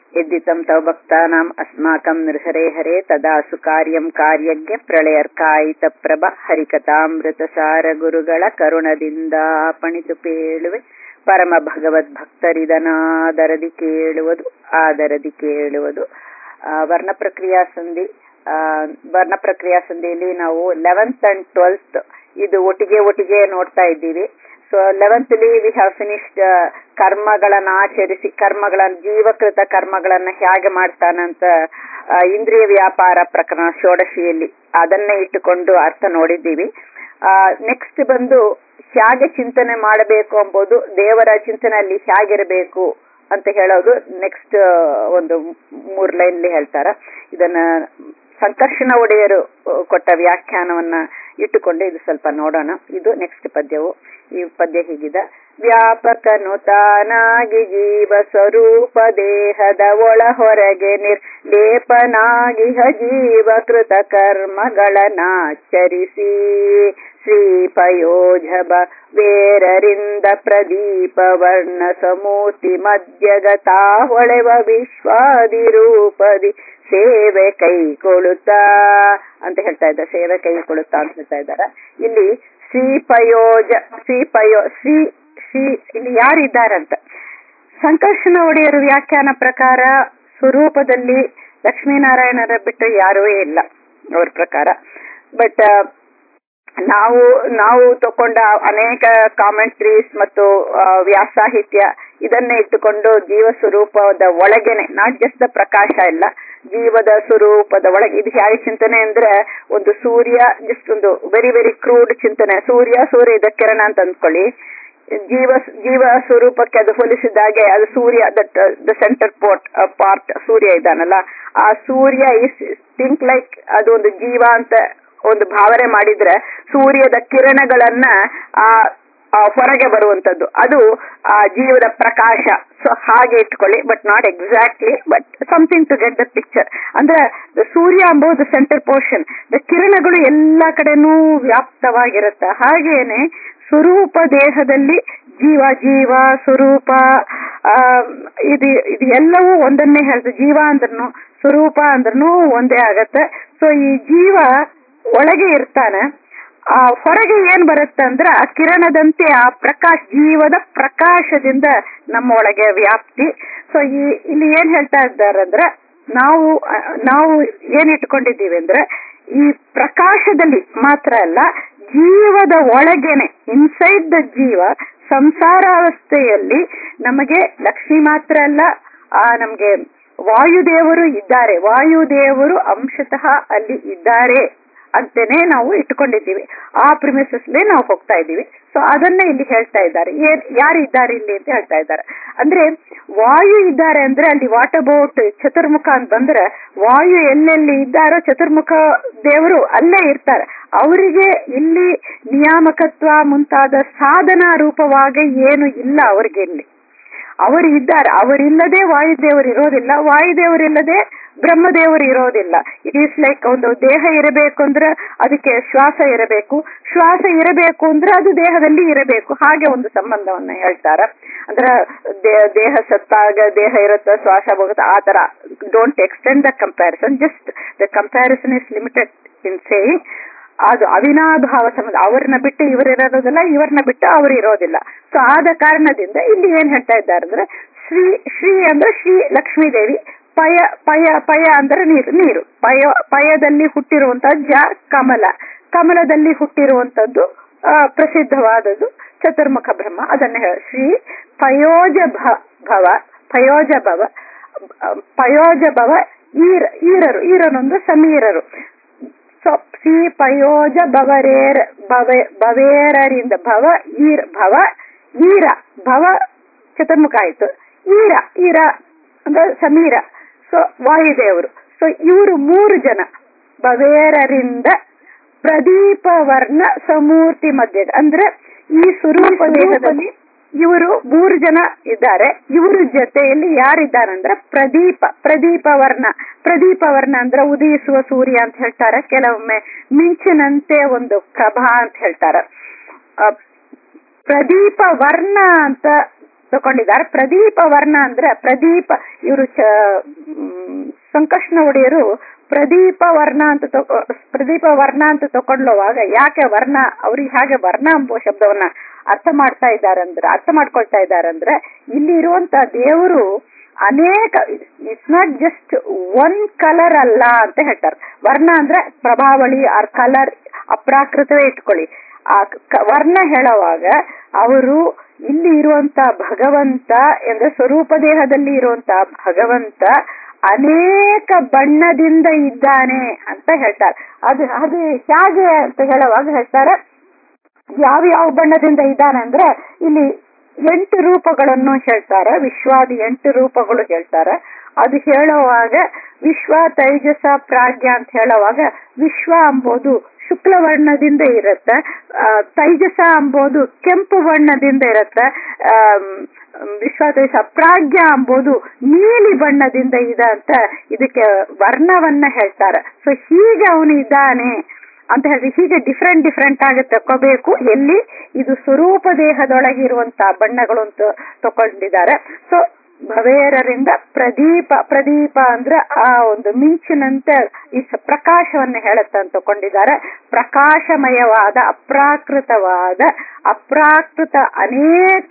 यद्दितं तव भक्तानाम् अस्माकं नृहरे हरे तदा सुकार्यं ಕಾರ್ಯಜ್ಞ ಪ್ರಳಯರ್ಕಾಯಿತಪ್ರಭ ಹರಿಕಥಾಮೃತಸಾರ ಗುರುಗಳ ಕರುಣದಿಂದ ಪಣಿತು ಪೇಳುವೆ ಪರಮ ಭಗವದ್ ಭಕ್ತರಿದನಾದರದಿ ಕೇಳುವುದು ಆದರದಿ ಕೇಳುವುದು ಆ, ವರ್ಣ ಪ್ರಕ್ರಿಯಾ ಸಂಧಿ ಆ, ವರ್ಣ ಪ್ರಕ್ರಿಯಾ ಸಂಧಿಯಲ್ಲಿ ನಾವು ಲೆವೆಂತ್ ಅಂಡ್ ಟ್ವೆಲ್ತ್ ಇದು ಒಟ್ಟಿಗೆ ಒಟ್ಟಿಗೆ ನೋಡ್ತಾ ಇದ್ದೀವಿ ಸೊ ಲೆವೆಂತ್ಲಿ ವಿ ಹ್ಯಾವ್ ಫಿನಿಶ್ಡ್ ಕರ್ಮಗಳನ್ನ ಆಚರಿಸಿ ಕರ್ಮಗಳನ್ನ ಜೀವಕೃತ ಕರ್ಮಗಳನ್ನ ಹೇಗೆ ಮಾಡ್ತಾನಂತ ಆ, ಇಂದ್ರಿಯ ವ್ಯಾಪಾರ ಪ್ರಕರಣ ಷೋಡಶಿಯಲ್ಲಿ ಅದನ್ನೇ ಇಟ್ಟುಕೊಂಡು ಅರ್ಥ ನೋಡಿದ್ದೀವಿ ನೆಕ್ಸ್ಟ್ ಬಂದು ಹೇಗೆ ಚಿಂತನೆ ಮಾಡಬೇಕು ಎಂಬುದು ದೇವರ ಚಿಂತನೆಯಲ್ಲಿ ಹೇಗಿರಬೇಕು ಅಂತ ಹೇಳೋದು ನೆಕ್ಸ್ಟ್ ಒಂದು ಮೂರ್ ಲೈನ್ಲಿ ಹೇಳ್ತಾರ ಇದನ್ನ ಸಂಕರ್ಷಣ ಒಡೆಯರು ಆ, ಕೊಟ್ಟ ವ್ಯಾಖ್ಯಾನವನ್ನ ಇಟ್ಟುಕೊಂಡು ಇದು ಸ್ವಲ್ಪ ನೋಡೋಣ ಇದು ನೆಕ್ಸ್ಟ್ ಪದ್ಯವು ಈ ಪದ್ಯ ಹೀಗಿದೆ ವ್ಯಾಪಕನು ತಾನಾಗಿ ಜೀವ ಸ್ವರೂಪ ದೇಹದ ಒಳ ಹೊರಗೆ ನಿರ್ಲೇಪನಾಗಿಹ ಜೀವ ಕೃತ ಕರ್ಮಗಳನ್ನಾಚರಿಸಿ ಶ್ರೀಪಯೋಜಬ ವೇರರಿಂದ ಪ್ರದೀಪ ವರ್ಣ ಸಮೂರ್ತಿ ಮಧ್ಯಗತಾ ಹೊಳೆವ ವಿಶ್ವಾದಿ ರೂಪದಿ ಸೇವೆ ಕೈಗೊಳ್ಳುತ್ತಾ ಅಂತ ಹೇಳ್ತಾ ಇದ್ದಾರೆ ಸೇವೆ ಕೈಗೊಳ್ಳುತ್ತಾ ಅಂತ ಹೇಳ್ತಾ ಇದ್ದಾರೆ ಇಲ್ಲಿ ಶ್ರೀಪಯೋಜ ಶ್ರೀಪಯೋ ಶ್ರೀ ಶ್ರೀ ಇಲ್ಲಿ ಯಾರಿದ್ದಾರಂತ ಸಂಕರ್ಷಣ ಒಡೆಯರು ವ್ಯಾಖ್ಯಾನ ಪ್ರಕಾರ ಸ್ವರೂಪದಲ್ಲಿ ಲಕ್ಷ್ಮೀನಾರಾಯಣರ ಬಿಟ್ಟು ಯಾರೂ ಇಲ್ಲ ಅವ್ರ ಪ್ರಕಾರ ಬಟ್ ನಾವು ನಾವು ತಕೊಂಡ ಅನೇಕ ಕಾಮೆಂಟ್ರೀಸ್ ಮತ್ತು ಆ, ವ್ಯಾಸಾಹಿತ್ಯ ಇದನ್ನೇ ಇಟ್ಟುಕೊಂಡು ಜೀವ ಸ್ವರೂಪದ ಒಳಗೇನೆ ನಾಟ್ ಜಸ್ಟ್ ದ ಪ್ರಕಾಶ ಇಲ್ಲ ಜೀವದ ಸ್ವರೂಪದ ಒಳಗೆ ಇದು ಹೇಗೆ ಚಿಂತನೆ ಅಂದ್ರೆ ಒಂದು ಸೂರ್ಯ ಜಸ್ಟ್ ಒಂದು ವೆರಿ ವೆರಿ ಕ್ರೂಡ್ ಚಿಂತನೆ ಸೂರ್ಯ ಸೂರ್ಯದ ಕಿರಣ ಅಂತ ಅಂದ್ಕೊಳ್ಳಿ ಜೀವ ಜೀವ ಸ್ವರೂಪಕ್ಕೆ ಅದು ಹೋಲಿಸಿದಾಗೆ ಅದು ಸೂರ್ಯ that the centre port part ಸೂರ್ಯ ಇದ್ದಾನಲ್ಲ ಆ ಸೂರ್ಯ ಇಸ್ ಥಿಂಕ್ ಲೈಕ್ ಅದು ಒಂದು ಜೀವ ಅಂತ ಒಂದು ಭಾವನೆ ಮಾಡಿದ್ರೆ ಸೂರ್ಯದ ಕಿರಣಗಳನ್ನ ಆ ಆ ಹೊರಗೆ ಬರುವಂತದ್ದು ಅದು ಆ ಜೀವದ ಪ್ರಕಾಶ ಸೊ ಹಾಗೆ ಇಟ್ಕೊಳ್ಳಿ but not exactly but something to get the picture ಅಂದ್ರೆ the ಸೂರ್ಯ ಎಂಬುದು ಸೆಂಟರ್ ಪೋರ್ಷನ್ ದ ಕಿರಣಗಳು ಎಲ್ಲಾ ಕಡೆನೂ ವ್ಯಾಪ್ತವಾಗಿರುತ್ತೆ ಹಾಗೇನೆ ಸ್ವರೂಪ ದೇಹದಲ್ಲಿ ಜೀವ ಜೀವ ಸ್ವರೂಪ ಆ ಇದು ಇದು ಎಲ್ಲವೂ ಒಂದನ್ನೇ ಹೇಳ್ತದೆ ಜೀವ ಅಂದ್ರೂ ಸ್ವರೂಪ ಅಂದ್ರೂ ಒಂದೇ ಆಗತ್ತೆ ಸೊ ಈ ಜೀವ ಒಳಗೆ ಇರ್ತಾನೆ ಆ ಹೊರಗೆ ಏನ್ ಬರುತ್ತೆ ಅಂದ್ರೆ ಆ ಕಿರಣದಂತೆ ಆ ಪ್ರಕಾಶ ಜೀವದ ಪ್ರಕಾಶದಿಂದ ನಮ್ಮ ಒಳಗೆ ವ್ಯಾಪ್ತಿ ಸೊ ಈ ಇಲ್ಲಿ ಏನ್ ಹೇಳ್ತಾ ಇದ್ದಾರೆ ಅಂದ್ರೆ ನಾವು ಆ, ನಾವು ಏನ್ ಇಟ್ಕೊಂಡಿದ್ದೀವಿ ಅಂದ್ರೆ ಈ ಪ್ರಕಾಶದಲ್ಲಿ ಮಾತ್ರ ಅಲ್ಲ ಜೀವದ ಒಳಗೇನೆ ಇನ್ಸೈಡ್ ದ ಜೀವ ಸಂಸಾರಾವಸ್ಥೆಯಲ್ಲಿ ನಮಗೆ ಲಕ್ಷ್ಮಿ ಮಾತ್ರ ಅಲ್ಲ ಆ ನಮ್ಗೆ ವಾಯುದೇವರು ಇದ್ದಾರೆ ವಾಯುದೇವರು ಅಂಶತಃ ಅಲ್ಲಿ ಇದ್ದಾರೆ ಅಂತೇನೆ ನಾವು ಇಟ್ಕೊಂಡಿದ್ದೀವಿ ಆ ಪ್ರಿಮಿಸಸ್ ನಾವು ಹೋಗ್ತಾ ಇದ್ದೀವಿ ಸೊ ಅದನ್ನ ಇಲ್ಲಿ ಹೇಳ್ತಾ ಇದ್ದಾರೆ ಏನ್ ಯಾರು ಇದ್ದಾರೆ ಇಲ್ಲಿ ಅಂತ ಹೇಳ್ತಾ ಇದ್ದಾರೆ ಅಂದ್ರೆ ವಾಯು ಇದ್ದಾರೆ ಅಂದ್ರೆ ಅಲ್ಲಿ ವಾಟ್ ಅಬೌಟ್ ಚತುರ್ಮುಖ ಅಂತ ಬಂದ್ರೆ ವಾಯು ಎಲ್ಲೆಲ್ಲಿ ಇದ್ದಾರೋ ಚತುರ್ಮುಖ ದೇವರು ಅಲ್ಲೇ ಇರ್ತಾರೆ ಅವರಿಗೆ ಇಲ್ಲಿ ನಿಯಾಮಕತ್ವ ಮುಂತಾದ ಸಾಧನಾ ರೂಪವಾಗಿ ಏನು ಇಲ್ಲ ಅವ್ರಿಗೆ ಇಲ್ಲಿ ಅವರು ಇದ್ದಾರೆ ಅವರಿಲ್ಲದೆ ವಾಯುದೇವರು ಇರೋದಿಲ್ಲ ವಾಯುದೇವರಿಲ್ಲದೆ ಬ್ರಹ್ಮದೇವರು ಇರೋದಿಲ್ಲ ಇಟ್ ಈಸ್ ಲೈಕ್ ಒಂದು ದೇಹ ಇರಬೇಕು ಅಂದ್ರೆ ಅದಕ್ಕೆ ಶ್ವಾಸ ಇರಬೇಕು ಶ್ವಾಸ ಇರಬೇಕು ಅಂದ್ರೆ ಅದು ದೇಹದಲ್ಲಿ ಇರಬೇಕು ಹಾಗೆ ಒಂದು ಸಂಬಂಧವನ್ನ ಹೇಳ್ತಾರ ಅಂದ್ರೆ ದೇ- ದೇಹ ಸತ್ತಾಗ ದೇಹ ಇರುತ್ತೆ ಶ್ವಾಸ ಹೋಗುತ್ತೆ ಆ ತರ don't extend the comparison just the comparison is limited in saying ಅದು ಅವಿನಾಭಾವ ಸಂಬಂಧ ಅವ್ರನ್ನ ಬಿಟ್ಟು ಇರೋದಿಲ್ಲ ಇವ್ರನ್ನ ಬಿಟ್ಟು ಅವ್ರು ಇರೋದಿಲ್ಲ ಸೊ ಆದ ಕಾರಣದಿಂದ ಇಲ್ಲಿ ಏನ್ ಹೇಳ್ತಾ ಇದ್ದಾರೆ ಅಂದ್ರೆ ಶ್ರೀ ಶ್ರೀ ಅಂದ್ರೆ ಶ್ರೀ ಲಕ್ಷ್ಮೀ ದೇವಿ ಪಯ ಪಯ ಪಯ ಅಂದ್ರೆ ನೀರು ನೀರು ಪಯ ಪಯದಲ್ಲಿ ಹುಟ್ಟಿರುವಂತ ಜ ಕಮಲ ಕಮಲದಲ್ಲಿ ಹುಟ್ಟಿರುವಂತದ್ದು ಆ, ಪ್ರಸಿದ್ಧವಾದದ್ದು ಚತುರ್ಮುಖ ಬ್ರಹ್ಮ ಅದನ್ನ ಹೇಳ ಶ್ರೀ ಪಯೋಜ ಭ- ಭವ ಪಯೋಜ ಭವ ಪಯೋಜ ಭವ ಈರ ಈರರು ಈರನೊಂದು ಸಮೀರರು ಸೊ ಶ್ರೀ ಪಯೋಜ ಭವರೇರ ಭವ ಭವೇರರಿಂದ ಭವ ಈರ್ ಭವ ಈರ ಭವ ಚತುರ್ಮುಖ ಆಯ್ತು ಈರ ಈರ ಅಂದ್ರೆ ಸಮೀರ ಸೊ ವಾಯುದೇವರು ಸೊ ಇವರು ಮೂರು ಜನ ಭವೇರರಿಂದ ಪ್ರದೀಪ ವರ್ಣ ಸಮೂರ್ತಿ ಮಧ್ಯ ಅಂದ್ರೆ ಈ ಸ್ವರೂಪ ದೇಹದಲ್ಲಿ ಇವರು ಮೂರು ಜನ ಇದ್ದಾರೆ ಇವ್ರ ಜೊತೆಯಲ್ಲಿ ಯಾರಿದ್ದಾರಂದ್ರೆ ಪ್ರದೀಪ ಪ್ರದೀಪ ವರ್ಣ ಪ್ರದೀಪ ವರ್ಣ ಅಂದ್ರೆ ಉದಯಿಸುವ ಸೂರ್ಯ ಅಂತ ಹೇಳ್ತಾರೆ ಕೆಲವೊಮ್ಮೆ ಮಿಂಚಿನಂತೆ ಒಂದು ಪ್ರಭಾ ಅಂತ ಹೇಳ್ತಾರೆ ಆ, ಪ್ರದೀಪ ವರ್ಣ ಅಂತ ತಕೊಂಡಿದ್ದಾರೆ ಪ್ರದೀಪ ವರ್ಣ ಅಂದ್ರೆ ಪ್ರದೀಪ ಇವರು ಚ ಮ್, ಸಂಕಷ್ಣ ಒಡೆಯರು ಪ್ರದೀಪ ವರ್ಣ ಅಂತ ತಕೊ- ಪ್ರದೀಪ ವರ್ಣ ಅಂತ ತಕೊಳ್ಳುವಾಗ ಯಾಕೆ ವರ್ಣ ಅವ್ರಿಗೆ ಹಾಗೆ ವರ್ಣ ಎಂಬುವ ಶಬ್ದವನ್ನ ಅರ್ಥ ಮಾಡ್ತಾ ಇದ್ದಾರೆ ಅಂದ್ರೆ ಅರ್ಥ ಮಾಡ್ಕೊಳ್ತಾ ಇದ್ದಾರೆ ಅಂದ್ರೆ ಇಲ್ಲಿ ಇರುವಂತ ದೇವರು ಅನೇಕ it's not just one colour ಅಲ್ಲ ಅಂತ ಹೇಳ್ತಾರೆ ವರ್ಣ ಅಂದ್ರೆ ಪ್ರಭಾವಳಿ ಆರ್ ಕಲರ್ ಅಪ್ರಾಕೃತವೇ ಇಟ್ಕೊಳ್ಳಿ ಆ ಕ- ವರ್ಣ ಹೇಳುವಾಗ ಅವರು ಇಲ್ಲಿ ಇರುವಂತ ಭಗವಂತ ಅಂದ್ರೆ ಸ್ವರೂಪ ದೇಹದಲ್ಲಿ ಇರುವಂತ ಭಗವಂತ ಅನೇಕ ಬಣ್ಣದಿಂದ ಇದ್ದಾನೆ ಅಂತ ಹೇಳ್ತಾರೆ ಅದು ಅದು ಹೇಗೆ ಅಂತ ಹೇಳುವಾಗ ಹೇಳ್ತಾರೆ ಯಾವ ಯಾವ ಬಣ್ಣದಿಂದ ಇದ್ದಾನೆ ಅಂದ್ರೆ ಇಲ್ಲಿ ಎಂಟು ರೂಪಗಳನ್ನು ಹೇಳ್ತಾರೆ ವಿಶ್ವಾದಿ ಎಂಟು ರೂಪಗಳು ಹೇಳ್ತಾರೆ ಅದು ಹೇಳುವಾಗ ವಿಶ್ವ ತೈಜಸ ಪ್ರಾಜ್ಞ ಅಂತ ಹೇಳುವಾಗ ವಿಶ್ವ ಅಂಬೋದು ಶುಕ್ಲ ವರ್ಣದಿಂದ ಇರುತ್ತೆ ಆ, ತೈಜಸ ಅಂಬೋದು ಕೆಂಪು ಬಣ್ಣದಿಂದ ಇರುತ್ತೆ ಆಮ್, ವಿಶ್ವ ತೈಜಸ ಪ್ರಾಜ್ಞ ಅಂಬೋದು ನೀಲಿ ಬಣ್ಣದಿಂದ ಇದೆ ಅಂತ ಇದಕ್ಕೆ ವರ್ಣವನ್ನ ಹೇಳ್ತಾರೆ ಸೊ ಹೀಗೆ ಅವನು ಇದ್ದಾನೆ ಅಂತ ಹೇಳಿ ಹೀಗೆ ಡಿಫ್ರೆಂಟ್ ಡಿಫ್ರೆಂಟ್ ಆಗಿ ತಕೋಬೇಕು ಎಲ್ಲಿ ಇದು ಸ್ವರೂಪ ದೇಹದೊಳಗೆ ಇರುವಂತ ಬಣ್ಣಗಳು ಅಂತ ತಕೊಂಡಿದ್ದಾರೆ ಸೊ ಭವೇರರಿಂದ ಪ್ರದೀಪ ಪ್ರದೀಪ ಅಂದ್ರೆ ಆ ಒಂದು ಮಿಂಚಿನಂತೆ ಈ ಸ- ಪ್ರಕಾಶವನ್ನ ಹೇಳುತ್ತೆ ಅಂತ ತಕೊಂಡಿದ್ದಾರೆ ಪ್ರಕಾಶಮಯವಾದ ಅಪ್ರಾಕೃತವಾದ ಅಪ್ರಾಕೃತ ಅನೇಕ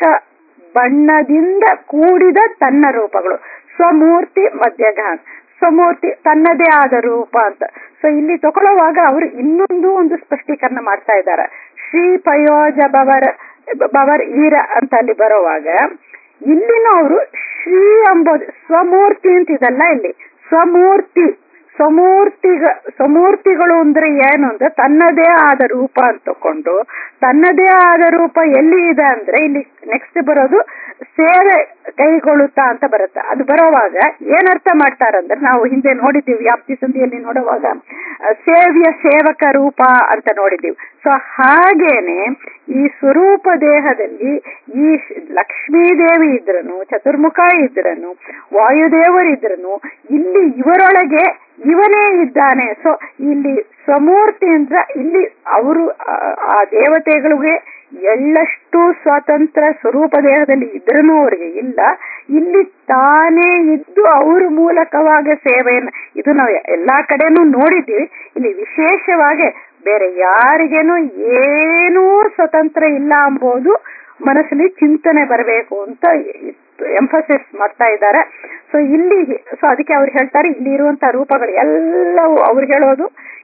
ಬಣ್ಣದಿಂದ ಕೂಡಿದ ತನ್ನ ರೂಪಗಳು ಸ್ವಮೂರ್ತಿ ಮಧ್ಯಗಾನ್ ಸ್ವಮೂರ್ತಿ ತನ್ನದೇ ಆದ ರೂಪ ಅಂತ ಸೊ ಇಲ್ಲಿ ತಗೊಳ್ಳುವಾಗ ಅವರು ಇನ್ನೊಂದು ಒಂದು ಸ್ಪಷ್ಟೀಕರಣ ಮಾಡ್ತಾ ಇದ್ದಾರೆ ಶ್ರೀ ಪಯೋಜ ಬವರ್ ಬವರ್ ಈರ ಅಂತ ಅಲ್ಲಿ ಬರುವಾಗ ಇಲ್ಲಿನೂ ಅವರು ಶ್ರೀ ಅಂಬೋದು ಸ್ವಮೂರ್ತಿ ಅಂತ ಇದಲ್ಲ ಇಲ್ಲಿ ಸ್ವಮೂರ್ತಿ ಸ್ವಮೂರ್ತಿಗ ಸ್ವಮೂರ್ತಿಗಳು ಅಂದ್ರೆ ಏನು ಅಂದ್ರೆ ತನ್ನದೇ ಆದ ರೂಪ ಅಂತ ತಕೊಂಡು ತನ್ನದೇ ಆದ ರೂಪ ಎಲ್ಲಿ ಇದೆ ಅಂದ್ರೆ ಇಲ್ಲಿ ನೆಕ್ಸ್ಟ್ ಬರೋದು ಸೇವೆ ಕೈಗೊಳ್ಳುತ್ತಾ ಅಂತ ಬರುತ್ತೆ ಅದು ಬರೋವಾಗ ಏನರ್ಥ ಮಾಡ್ತಾರಂದ್ರೆ ನಾವು ಹಿಂದೆ ನೋಡಿದ್ದೀವಿ ವ್ಯಾಪ್ತಿ ಸಂಧಿಯಲ್ಲಿ ನೋಡುವಾಗ ಆ, ಸೇವ್ಯ ಸೇವಕ ರೂಪ ಅಂತ ನೋಡಿದ್ದೀವಿ ಸೊ ಹಾಗೇನೆ ಈ ಸ್ವರೂಪ ದೇಹದಲ್ಲಿ ಈ ಶ- ಲಕ್ಷ್ಮೀದೇವಿ ಇದ್ರನು ಚತುರ್ಮುಖ ಇದ್ರನು ವಾಯುದೇವರಿದ್ರನು ಇಲ್ಲಿ ಇವರೊಳಗೆ ಇವನೇ ಇದ್ದಾನೆ ಸೊ ಇಲ್ಲಿ ಸ್ವಮೂರ್ತಿ ಅಂದ್ರೆ ಇಲ್ಲಿ ಅವರು ಆ ದೇವತೆಗಳಿಗೆ ಎಳ್ಳಷ್ಟು ಸ್ವತಂತ್ರ ಸ್ವರೂಪ ದೇಹದಲ್ಲಿ ಇದ್ರೂ ಅವರಿಗೆ ಇಲ್ಲ ಇಲ್ಲಿ ತಾನೇ ಇದ್ದು ಅವ್ರ ಮೂಲಕವಾಗಿ ಸೇವೆಯನ್ನ ಇದು ನಾವು ಎಲ್ಲಾ ಕಡೆನೂ ನೋಡಿದ್ದೀವಿ ಇಲ್ಲಿ ವಿಶೇಷವಾಗಿ ಬೇರೆ ಯಾರಿಗೇನು ಏನೂ ಸ್ವತಂತ್ರ ಇಲ್ಲ ಎಂಬುದು ಮನಸ್ಸಲ್ಲಿ ಚಿಂತನೆ ಬರಬೇಕು ಅಂತ ಎಂಫಸಿಸ್ ಮಾಡ್ತಾ ಇದ್ದಾರೆ ಸೊ ಇಲ್ಲಿ ಸೊ ಅದಕ್ಕೆ ಅವ್ರು ಹೇಳ್ತಾರೆ ಇಲ್ಲಿ ಇರುವಂತ ರೂಪಗಳು ಎಲ್ಲವೂ ಅವ್ರು ಹೇಳೋದು